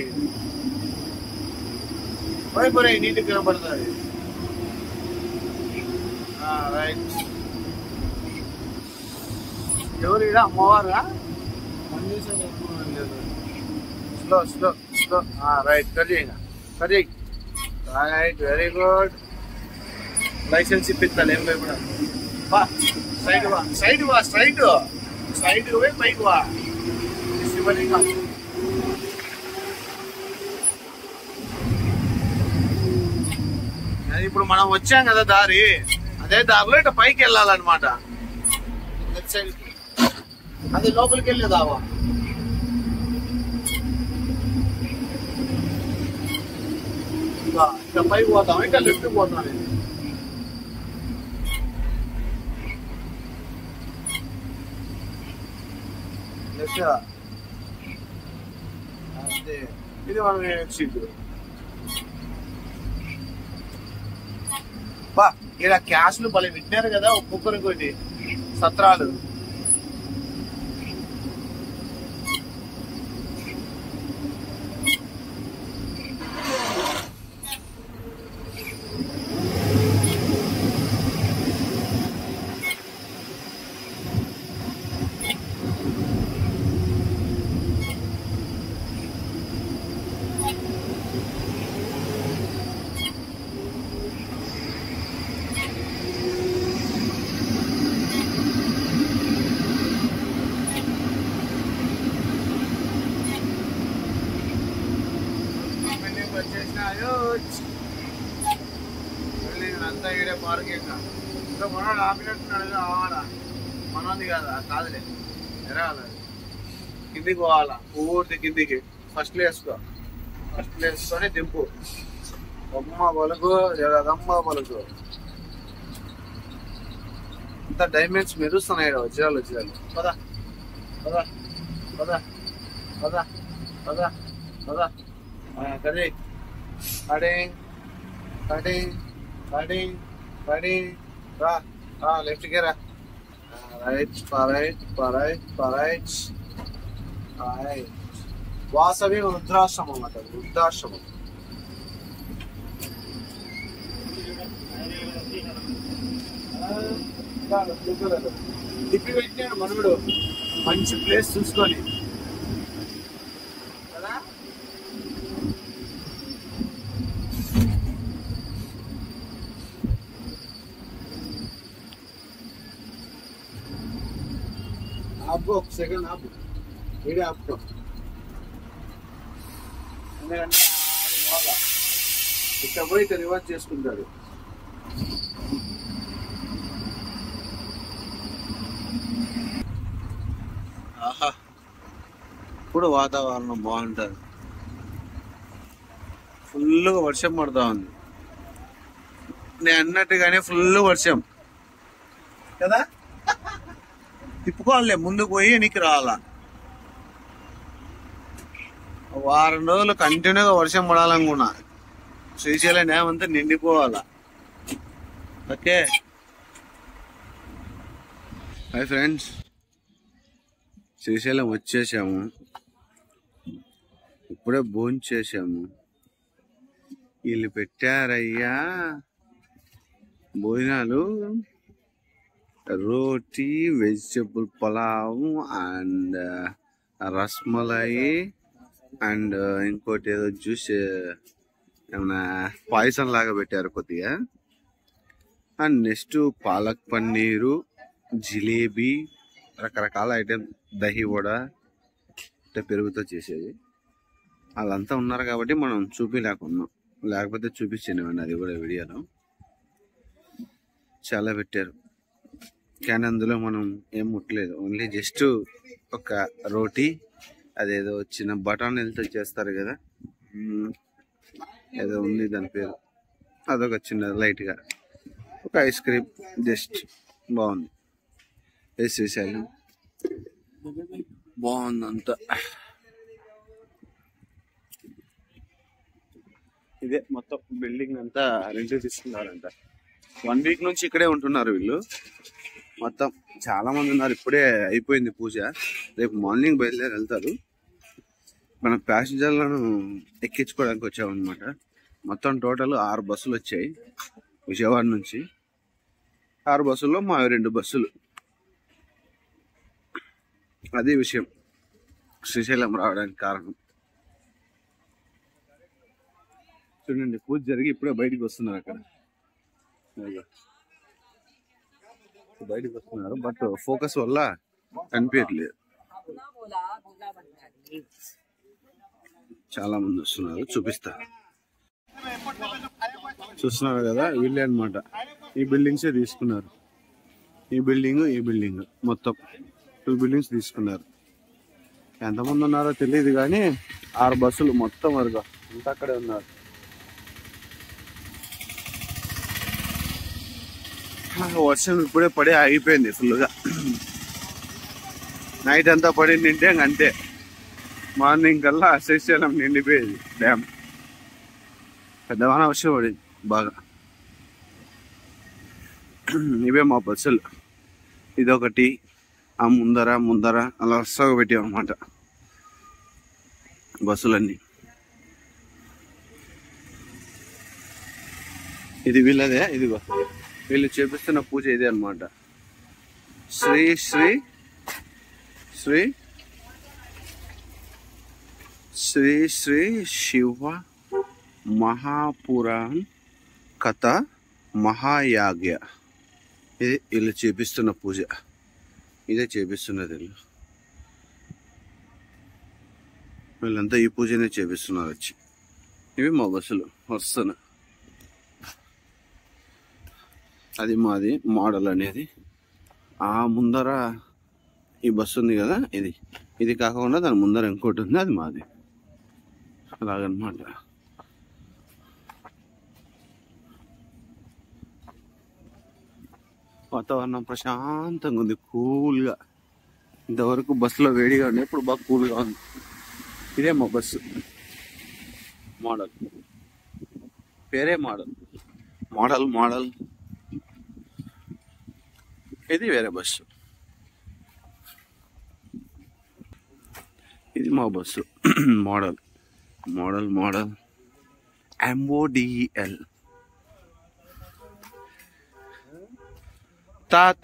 వైపరే నీటి కనబడుతుంది రైట్ ఎవరు ఈడ అమ్మవారా slow slow slow right cut చేయి కట్ చేయి రైట్ వెరీ గుడ్ లైసెన్స్ ఇప్పిస్తాను ఏం భయపడ వా సైడ్ వా సైడ్ వా స్ట్రైట్ సైడ్ పోయి పైకి వా శివలింగం అది ఇప్పుడు మనం వచ్చాం కదా దారి అదే దారిలో ఇట్లా పైకి వెళ్ళాలన్నమాట లెఫ్ట్ సైడ్ అది లోపలికి వెళ్ళేదావా ఇంకా ఇంకా పైకి పోతాం ఇంకా లెఫ్ట్ పోతాం ఇది. లెఫ్ట్ అంతే ఇది మనం ఎక్సిట్ బా ఇక్కడ క్యాష్లు భలే పెట్టారు కదా ఒక్కొక్కరికి ఒకటి సత్రాలు బిల్డింగ్ వచ్చేసినాయో బిల్డింగ్ అంతా ఈడే పార్కింగ్ ఇంకా మనోడు ఆపినట్టున్నాడు ఆవాలా మనోది కాదా కాదులే ఎరగాలి కిందికి పోవాలా పూర్తి కిందికి ఫస్ట్ వేసుకో ఫస్ట్ వేసుకొని దింపు అమ్మ పలుకు జగదమ్మ పలుకు ఇంత డైమండ్స్ మెరుస్తున్నాయి ఈడ వజ్రాలు వజ్రాలు పద పద పద పద పద పద cutting cutting cutting cutting cutting రా రా లెఫ్ట్ కి రా right right right right right Vasavi వృద్ధాశ్రమం అన్నమాట వృద్ధాశ్రమం తిప్పి పెట్టినాడు మనవుడు మంచి ప్లేస్ చూసుకొని కదా ఆపు ఒక సెకండ్ ఆపు వీడియో ఆపుకో ఎందుకంటే ఆడి వాళ్ళ ఇక్కడ పోయి ఇక్కడ రివర్స్ చేసుకుంటాడు ఆహా ఇప్పుడు వాతావరణం బాగుంటుంది ఫుల్గా వర్షం పడుతూ ఉంది నేను అన్నట్టుగానే ఫుల్ వర్షం కదా తిప్పుకోవాలే ముందుకు పోయి నీకు రావాలా వారం రోజులు కంటిన్యూగా వర్షం పడాలనుకున్నా శ్రీశైలం డ్యామ్ అంతా నిండిపోవాలా ఓకే హాయ్ ఫ్రెండ్స్ శ్రీశైలం వచ్చేసాము ఇప్పుడే భోజనం చేసాము వీళ్ళు పెట్టారయ్యా భోజనాలు రోటీ vegetable pulao and rasmalai and ఇంకోటి ఏదో జ్యూస్ ఏమైనా పాయసం లాగా పెట్టారు కొద్దిగా అండ్ నెక్స్ట్ పాలక్ పన్నీరు జిలేబీ రకరకాల ఐటెం దహి వడ అంటే పెరుగుతో చేసేది వాళ్ళంతా ఉన్నారు కాబట్టి మనం చూపించలేకున్నాం లేకపోతే చూపించాను అది కూడా వీడియోలో చాలా పెట్టారు కానీ అందులో మనం ఏం ముట్టలేదు ఓన్లీ జస్ట్ ఒక రోటీ అదేదో చిన్న బఠానీలతో చేస్తారు కదా మ్మ్. ఏదో ఉంది దాని పేరు అదొక చిన్న లైట్గా ఒక ఐస్ క్రీమ్ జస్ట్ బాగుంది వేసేసాను బాగుంది అంతా ఇదే మొత్తం బిల్డింగ్ అంతా రెంట్ తీసుకున్నారంట వన్ వీక్ నుంచి ఇక్కడే ఉంటున్నారు వీళ్ళు మొత్తం చాలా మంది ఉన్నారు ఇప్పుడే అయిపోయింది పూజ రేపు మార్నింగ్ బయలుదేరి వెళ్తారు మన ప్యాసింజర్లను ఎక్కించుకోవడానికి వచ్చామన్నమాట మొత్తం టోటల్ ఆరు బస్సులు వచ్చాయి విజయవాడ నుంచి ఆరు బస్సుల్లో మా రెండు బస్సులు అది విషయం శ్రీశైలం రావడానికి కారణం చూడండి పూజ జరిగి ఇప్పుడే బయటికి వస్తున్నారు అక్కడ అదిగో. బయటికి వస్తున్నారు బట్ ఫోకస్ వల్ల కనిపించట్లేదు చాలా మంది వస్తున్నారు చూపిస్తా చూస్తున్నారు కదా వీళ్ళే అన్నమాట ఈ బిల్డింగ్సే తీసుకున్నారు ఈ బిల్డింగ్ ఈ బిల్డింగ్ మొత్తం టూ బిల్డింగ్స్ తీసుకున్నారు ఎంతమంది ఉన్నారో తెలియదు కానీ ఆరు బస్సులు మొత్తం వరకు అంతా అక్కడే ఉన్నారు వర్షం ఇప్పుడే పడి ఆగిపోయింది ఫుల్గా నైట్ అంతా పడింది ఇంటే అంతే మార్నింగ్ కల్లా శ్రీశైలం నిండిపోయేది డ్యామ్ పెద్దవాన వర్షం పడింది బాగా ఇవే మా బస్సులు ఇదొకటి ఆ ముందర ముందర అలా వరుసగా పెట్టాం అనమాట బస్సులన్నీ ఇది వీళ్ళదే ఇదిగో వీళ్ళు చేపిస్తున్న పూజ ఇదే అన్నమాట శ్రీ శ్రీ శ్రీ శ్రీ శ్రీ శివ మహాపురాణ్ కథ మహాయాగ్య ఇది వీళ్ళు చేపిస్తున్న పూజ ఇదే చేపిస్తున్నది వీళ్ళు వీళ్ళంతా ఈ పూజనే చేపిస్తున్నారు వచ్చి ఇవి మా బస్సులు వస్తున్నా అది మాది మోడల్ అనేది ఆ ముందర ఈ బస్సు ఉంది కదా ఇది ఇది కాకుండా దాని ముందర ఇంకోటి ఉంది అది మాది అలాగనమాట వాతావరణం ప్రశాంతంగా ఉంది కూల్గా ఇంతవరకు బస్సులో వేడిగా ఉండే ఇప్పుడు బాగా కూల్గా ఉంది ఇదే మా బస్సు మోడల్ పేరే మోడల్ మోడల్ మోడల్ ఇది వేరే బస్సు ఇది మా bus model model model MODL తాత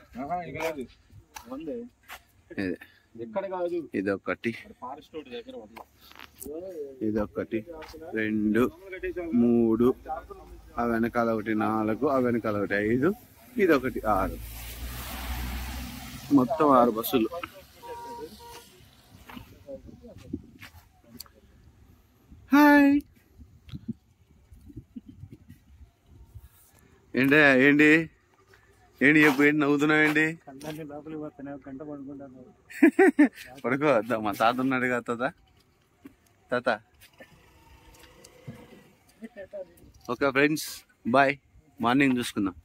ఉంది ఇది ఎక్కడ కాదు ఇదొకటి ఫారెస్ట్ రోడ్ దగ్గర ఉంది ఇదొకటి రెండు మూడు ఆ వెనకాల ఒకటి నాలుగు ఆ వెనకాల ఒకటి ఐదు ఇదొకటి ఆరు మొత్తం ఆరు బస్సులు హాయ్ ఏంటి ఏంటి ఏంటి చెప్పు ఏంటి నవ్వుతున్నావు కంటే లోపలికి పోతానే ఒక గంట పడుకుంటాను పడుకో వద్దా మా తాత ఉన్నాడు కదా తాత తాత ఓకే ఫ్రెండ్స్ బాయ్ మార్నింగ్ చూసుకుందాం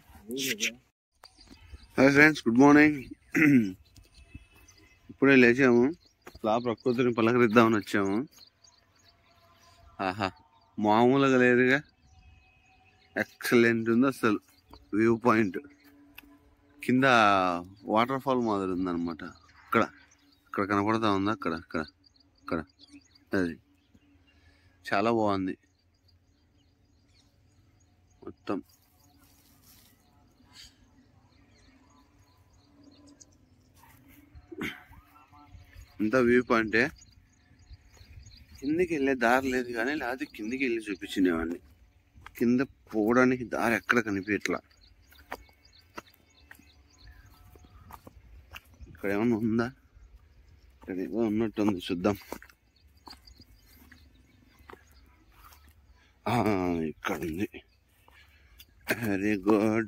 హాయ్ ఫ్రెండ్స్ గుడ్ మార్నింగ్ ఇప్పుడే లేచాము లా ప్రకృతిని పలకరిద్దామని వచ్చాము ఆహా మామూలుగా లేదుగా ఎక్సలెంట్ ఉంది అసలు వ్యూ పాయింట్ కింద వాటర్ ఫాల్ మాదిరి ఉందన్నమాట ఇక్కడ ఇక్కడ కనపడతా ఉందా అక్కడ అక్కడ అక్కడ అది చాలా బాగుంది మొత్తం ఎంత వ్యూ పాయింటే కిందికి వెళ్ళే దారి లేదు కానీ లేకపోతే కిందికి వెళ్ళి చూపించినవాడిని కింద పోవడానికి దారి ఎక్కడ కనిపించట్లా ఇక్కడ ఏమన్నా ఉందా ఇక్కడ ఏదో ఉన్నట్టుంది చూద్దాం ఆ, ఇక్కడ ఉంది వెరీ గుడ్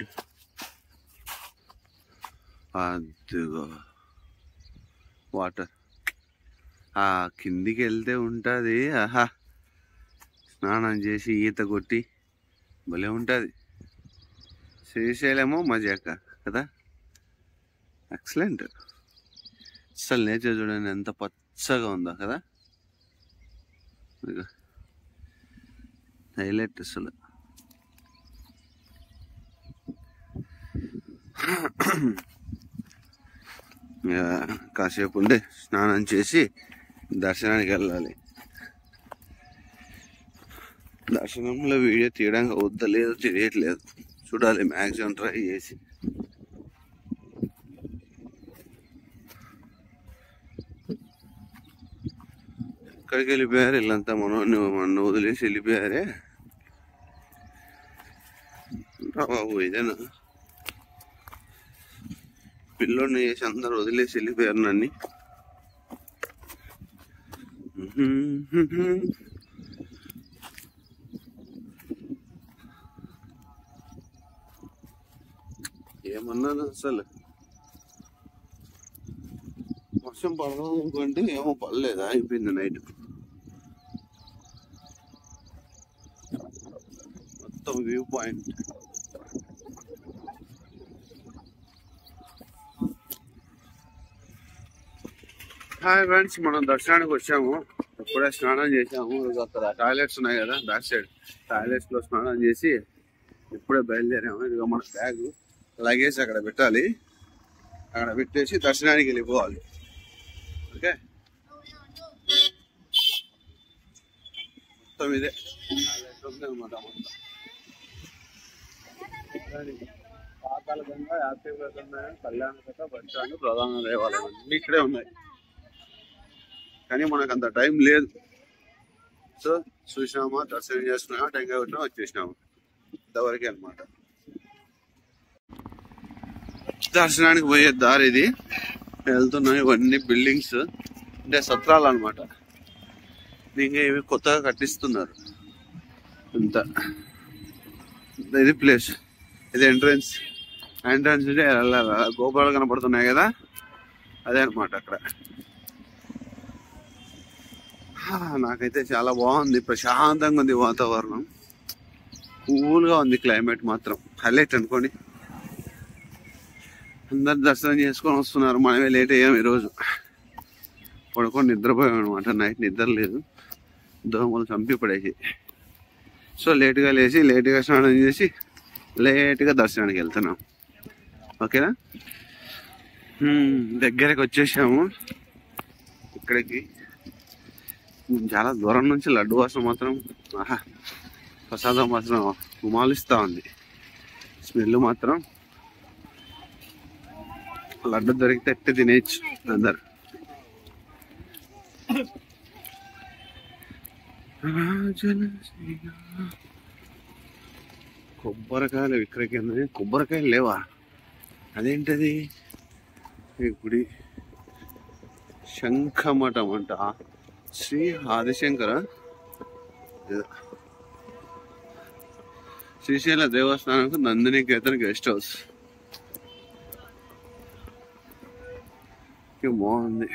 అదిగో వాటర్ ఆ కిందికి వెళ్తే ఉంటుంది ఆహా స్నానం చేసి ఈత కొట్టి భలే ఉంటుంది శ్రీశైలమో మజాక కదా ఎక్సలెంట్ అసలు నేచర్ చూడండి ఎంత పచ్చగా ఉందో కదా ఇదిగో. హైలైట్ అసలు ఇక కాసేపు ఉండి స్నానం చేసి దర్శనానికి వెళ్ళాలి దర్శనంలో వీడియో తీయడానికి అవుద్దా లేదో తెలియట్లేదు చూడాలి మ్యాక్సిమం ట్రై చేసి ఎక్కడికి వెళ్ళిపోయారు వీళ్ళంతా మనం మన వదిలేసి వెళ్ళిపోయారే రా బాబు ఇదేనా పిల్లోడిని చేసి అందరు వదిలేసి వెళ్ళిపోయారు నన్ను ఏమన్నాను అసలు వర్షం పడదాం అనుకుంటే ఏమో పడలేదు అయిపోయింది నైట్ మొత్తం వ్యూ పాయింట్ హాయ్ ఫ్రెండ్స్ మనం దర్శనానికి వచ్చాము ఇప్పుడే స్నానం చేసాము ఇదిగో అక్కడ టాయిలెట్స్ ఉన్నాయి కదా బ్యాక్ సైడ్ టాయిలెట్స్ లో స్నానం చేసి ఇప్పుడే బయలుదేరాము ఇదిగో మన బ్యాగ్ లగేజ్ అక్కడ పెట్టాలి అక్కడ పెట్టేసి దర్శనానికి వెళ్ళిపోవాలి ఓకే మొత్తం ఇదే అనమాట మొత్తం పాతాల గంగ యాత్రికుల గంగ కళ్యాణ కథ బస్ స్టాండ్ ప్రధాన దేవాలయం అన్ని ఇక్కడే ఉన్నాయి కానీ మనకు అంత టైం లేదు సో చూసినామా దర్శనం చేసుకున్నామా టెంకాయ కొట్టినా వచ్చేసినాము ఇంతవరకే అనమాట దర్శనానికి పోయే దారి ఇది వెళ్తున్నాయి ఇవన్నీ బిల్డింగ్స్ అంటే సత్రాలు అనమాట ఇంకా ఇవి కొత్తగా కట్టిస్తున్నారు ఇంత ఇది ప్లేస్ ఇది ఎంట్రన్స్ ఎంట్రన్స్ అంటే వెళ్ళాలి. గోపురాలు కనపడుతున్నాయి కదా అదే అనమాట అక్కడ హా, నాకైతే చాలా బాగుంది ప్రశాంతంగా ఉంది వాతావరణం కూల్గా ఉంది క్లైమేట్ మాత్రం హైలైట్ అనుకోండి అందరు దర్శనం చేసుకొని వస్తున్నారు మనమే లేట్ అయ్యాం ఈరోజు పడుకొని నిద్రపోయాం అనమాట నైట్ నిద్ర లేదు దోమలు చంపి పడేసి సో లేట్గా లేచి లేట్గా స్నానం చేసి లేట్గా దర్శనానికి వెళ్తున్నాం ఓకేనా హ్మ్, దగ్గరికి వచ్చేసాము ఇక్కడికి చాలా దూరం నుంచి లడ్డు వాసన మాత్రం ఆహా ప్రసాదం మాత్రం గుమాలిస్తూ ఉంది స్మెల్ మాత్రం లడ్డు దొరికితే ఎట్టి తినేయచ్చు అందరు కొబ్బరికాయలు విక్రయింది కొబ్బరికాయలు లేవా అదేంటది ఈ గుడి శంఖమఠం అంట శ్రీ ఆదిశంకర ఏదో. శ్రీశైల దేవస్థానంకు నందిని కేతన్ గెస్ట్ హౌస్ ఇది బాగుంది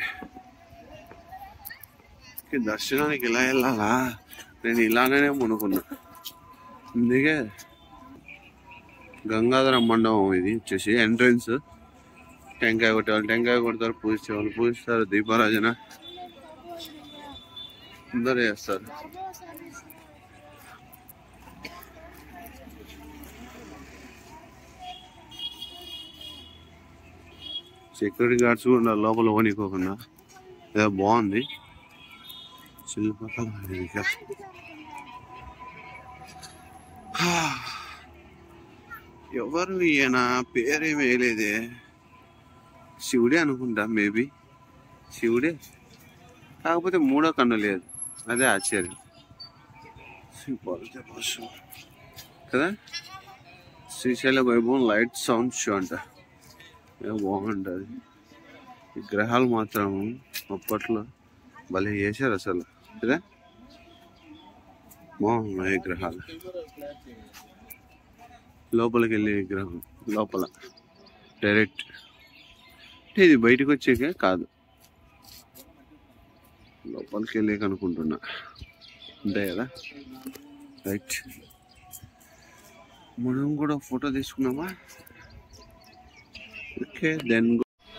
ఈ దర్శనానికి ఇలా వెళ్ళాలా నేను ఇలానే అనుకున్నా అందుకే గంగాధర మండపం ఇది వచ్చేసి ఎంట్రన్స్ టెంకాయ కొట్టేవాళ్ళు టెంకాయ కొడతారు పూజించేవాళ్ళు పూజిస్తారు దీపారాజన అందరూ చేస్తారు సెక్యూరిటీ గార్డ్స్ కూడా ఉన్నారు లోపల పోనీకోకుండా ఏదో బాగుంది శిల్పకళ వేదిక. హా. ఎవరు ఈయన పేరేం వేయలేదే శివుడే అనుకుంటా మేబీ శివుడే కాకపోతే మూడో కన్ను లేదు అదే ఆశ్చర్యం సింపుల్ పశు కదా శ్రీశైల వైభవం లైట్ సౌండ్ షో అంట ఏదో బాగుంటుంది ఈ గ్రహాలు మాత్రం అప్పట్లో భలే చేశారు అసలు కదా బాగున్నాయి ఈ గ్రహాలు లోపలికి వెళ్ళే విగ్రహం లోపల డైరెక్ట్ అంటే ఇది బయటకు వచ్చాకే కాదు లోపలికి వెళ్ళాక అనుకుంటున్నా అంతే కదా రైట్ మనం కూడా ఫోటో తీసుకున్నామా ఓకే దెన్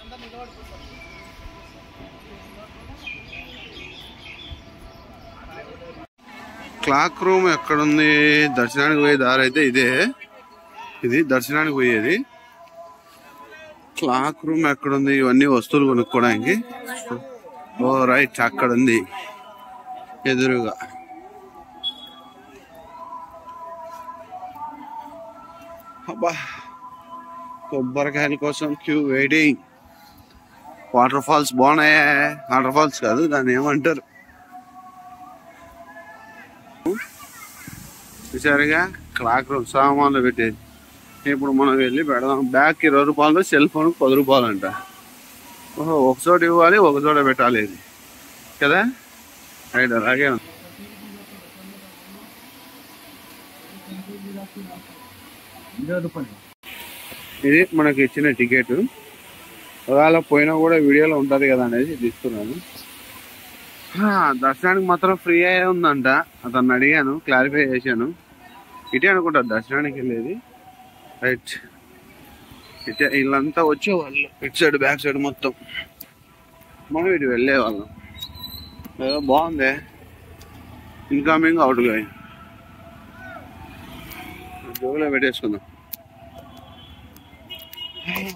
క్లాక్ రూమ్ ఎక్కడుంది దర్శనానికి పోయే దారి అయితే ఇదే ఇది దర్శనానికి పోయేది క్లాక్ రూమ్ ఎక్కడుంది ఇవన్నీ వస్తువులు కొనుక్కోవడానికి ఓ రైట్ అక్కడ ఉంది ఎదురుగా అబ్బా కొబ్బరికాయల కోసం క్యూ వెయిటింగ్ వాటర్ ఫాల్స్ బాగున్నాయా వాటర్ ఫాల్స్ కాదు దాన్ని ఏమంటారు చూసారుగా క్లాక్ రూమ్ సామాన్లు పెట్టేది ఇప్పుడు మనం వెళ్ళి పెడదాం బ్యాగ్ ఇరవై రూపాయలు సెల్ ఫోన్ పది రూపాయలు అంట ఓహో ఒక చోట ఇవ్వాలి ఒక చోట పెట్టాలి ఇది కదా రైట్ అలాగే ఉంది. ఇది మనకి ఇచ్చిన టికెట్ ఒకవేళ పోయినా కూడా వీడియోలో ఉంటది కదా అనేది తీసుకున్నాను ఆ, దర్శనానికి మాత్రం ఫ్రీ అయ్యే ఉందంట అతన్ని అడిగాను క్లారిఫై చేశాను ఇటే అనుకుంటా దర్శనానికి వెళ్ళేది రైట్ ఇటే వీళ్ళంతా వచ్చేవాళ్ళు ఇటు సైడ్ బ్యాక్ సైడ్ మొత్తం మనం ఇటు వెళ్ళే వాళ్ళం ఏదో బాగుంది ఇన్కమింగ్ అవుట్ గోయింగ్ జోబులో పెట్టేసుకుందాం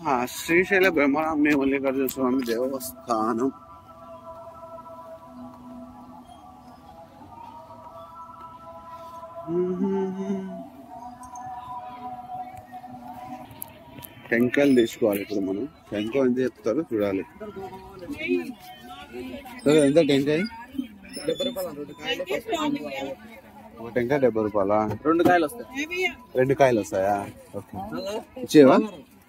ఆ, శ్రీశైల బ్రహ్మరాంబి మల్లికార్జున స్వామి దేవస్థానం టెంకాయలు తీసుకోవాలి ఇప్పుడు మనం టెంకాయ ఎంత చెప్తారో చూడాలి సరే, ఎంత టెంకాయ ఒక టెంకాయ డెబ్బై రూపాయలా రెండు కాయలు వస్తాయి రెండు కాయలు వస్తాయా ఓకే ఇచ్చేవా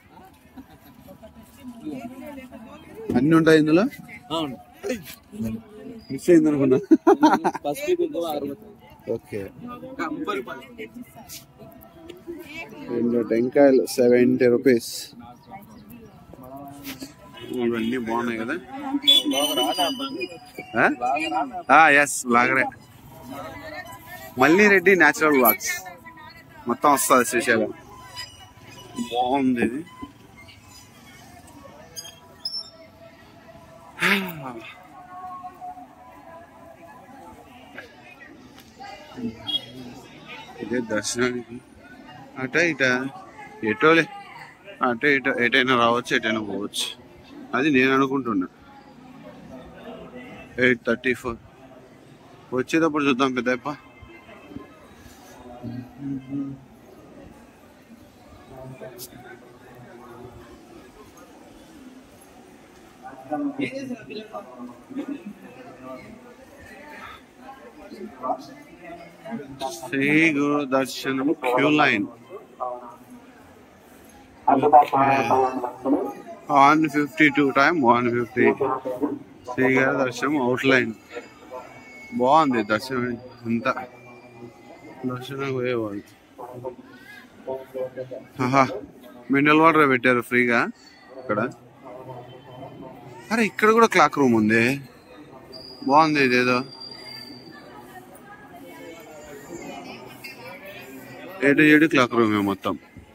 అన్ని ఉంటాయి ఇందులో అవును మిస్ అయింది అనుకున్నా ఫస్ట్ కొంచెం అరవై ఓకే ముప్పై రూపాయలు రెండు టెంకాయలు సెవెంటీ రూపీస్ ఇవన్నీ బాగున్నాయి కదా ఎస్ బ్లాగరే మళ్ళీ రెడ్డి న్యాచురల్ బ్లాగ్స్ మొత్తం వస్తుంది శ్రీశైలం బాగుంది ఇది ఇదే దర్శనానికి అట ఇట ఎటోలే అట ఇట ఎటైనా రావచ్చు ఎటైనా పోవచ్చు అది నేను అనుకుంటున్నా ఎయిట్ థర్టీ ఫోర్ వచ్చేటప్పుడు చూద్దాం పెద్దప్ప శ్రీ గురు దర్శనం queue line one fifty two time one fifty Shri గారి దర్శనం అవుట్ లైన్ బాగుంది దర్శనం అంతా దర్శనం పోయేవాళ్ళు ఆహా మినరల్ వాటర్ పెట్టారు ఫ్రీగా ఇక్కడ అరే ఇక్కడ కూడా క్లాక్ రూమ్ ఉంది బాగుంది ఇదేదో ఏడు ఏడు క్లాక్ రూమే మొత్తం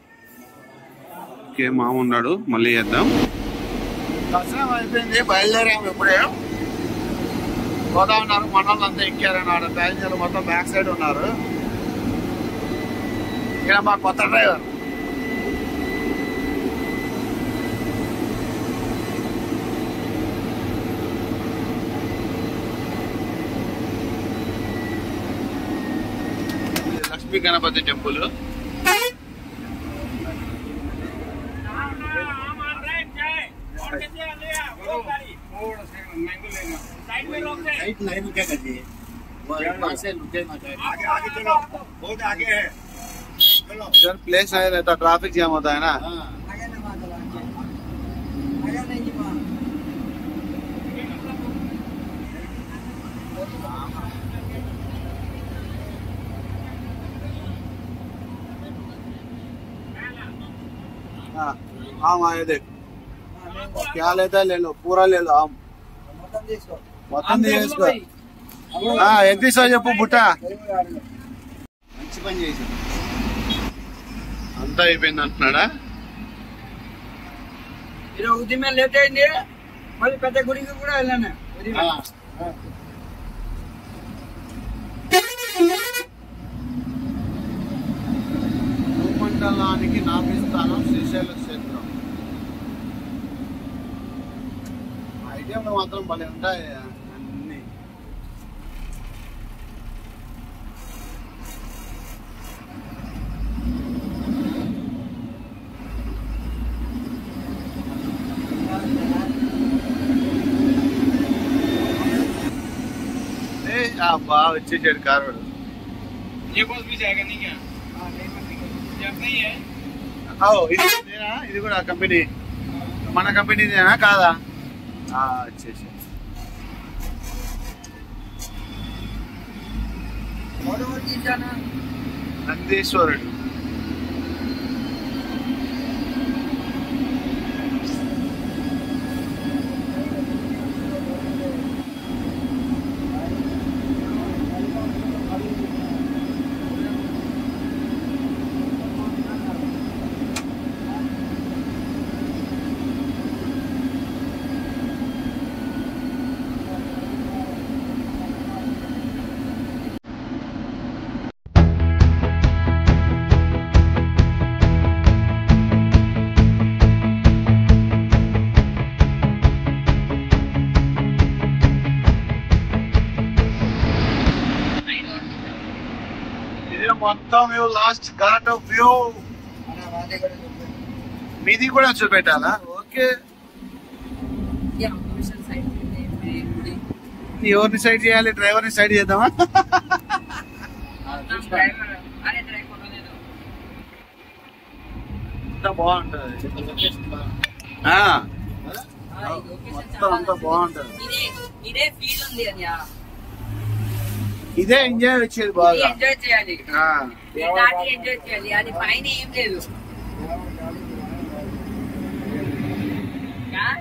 ఓకే మామ ఉన్నాడు మళ్ళీ చేద్దాం దర్శనం అయిపోయింది బయలుదేరాము ఇప్పుడే పోతా ఉన్నారు మన వాళ్ళంతా ఎక్కారని ఆడ ప్యాసింజర్లు మొత్తం బ్యాక్ సైడ్ ఉన్నారు ఇక్కడ మా కొత్త డ్రైవర్ ఇది Lakshmi Ganapati temple light line क्या करती है वहाँ से लुटे ना जाए इधर प्लेस नहीं रहता ट्रैफिक जाम होता है ना हाँ आम आए देख क्या लेता है ले लो पूरा ले लो आम మొత్తం తీసుకో ఆ, ఎంత తీసావు చెప్పు బుట్ట మంచి పని చేసి అంతా అయిపోయింది అంటున్నాడా ఈరోజు ఉదయమే లేట్ అయింది మళ్ళీ పెద్ద గుడికి కూడా వెళ్ళాను ఉదయమే భూమండలానికి నాభిస్థానం శ్రీశైల క్షేత్రం ఐడియాలు మాత్రం భలే ఉంటాయి అన్ని ఏ, ఆ బాగా వచ్చేసాడు కారు వాడు. ये बस भी जाएगा नहीं क्या ये अपना ही है ఓ, ఇది ఇదేనా? ఇది కూడా కంపెనీ మన కంపెనీదేనా కాదా ఆ, వచ్చేసి మొదలు తీసాను నందీశ్వరుడు మొత్తం view last ghat of view మీది కూడా చూపెట్టాలా ఓకే ఎవరిని సైడ్ చేయాలి డ్రైవర్ ని సైడ్ చేద్దామా అంతా బాగుంటది ఆ, మొత్తం అంతా బాగుంటది ఇదే ఇదే ఫీల్ ఉంది అని ఇదే ఎంజాయ్ వచ్చేది బాగా ఎంజాయ్ చేయాలి ఆ, ఈ దాటి ఎంజాయ్ చేయాలి అది పైన ఏం లేదు కా?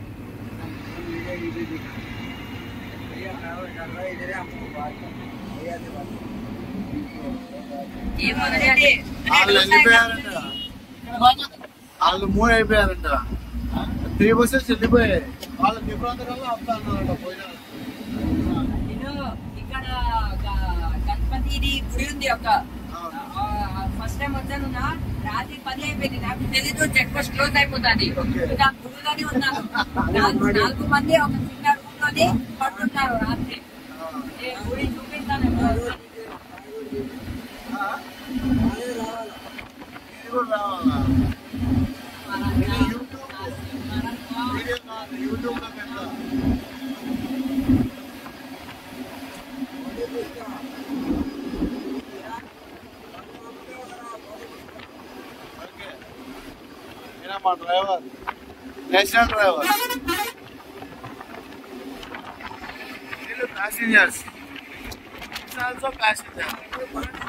ఏం వదిలేయాలి? వాళ్ళు వెళ్ళిపోయారంట వాళ్ళు మూవ్ అయిపోయారంట త్రీ బస్సెస్ వెళ్ళిపోయాయి వాళ్ళు దిబ్రాంతరాల్లో అప్పుడు అన్నారంట పోయినా నేను ఇక్కడ గ- గణపతిది గుడి ఉంది ఒక ఫస్ట్ టైం వచ్చాను నా రాత్రి పది అయిపోయింది నాకు తెలీదు చెక్ పోస్ట్ క్లోజ్ అయిపోతుంది ఇంకా గుడిలోనే ఉన్నాను నాలుగు నాలుగు మంది ఒక చిన్న రూమ్ లోనే పడుతున్నారు రాత్రి ఏ గుడి చూపిస్తాను ఇది కూడా రావాలా ఇది యూట్యూబ్ వీడియో కాదు యూట్యూబ్ లో పెడతా ఓకే ఈయన మా డ్రైవర్ నేషనల్ డ్రైవర్ వీళ్ళు ప్యాసింజర్స్ ఆల్సో ప్యాసింజర్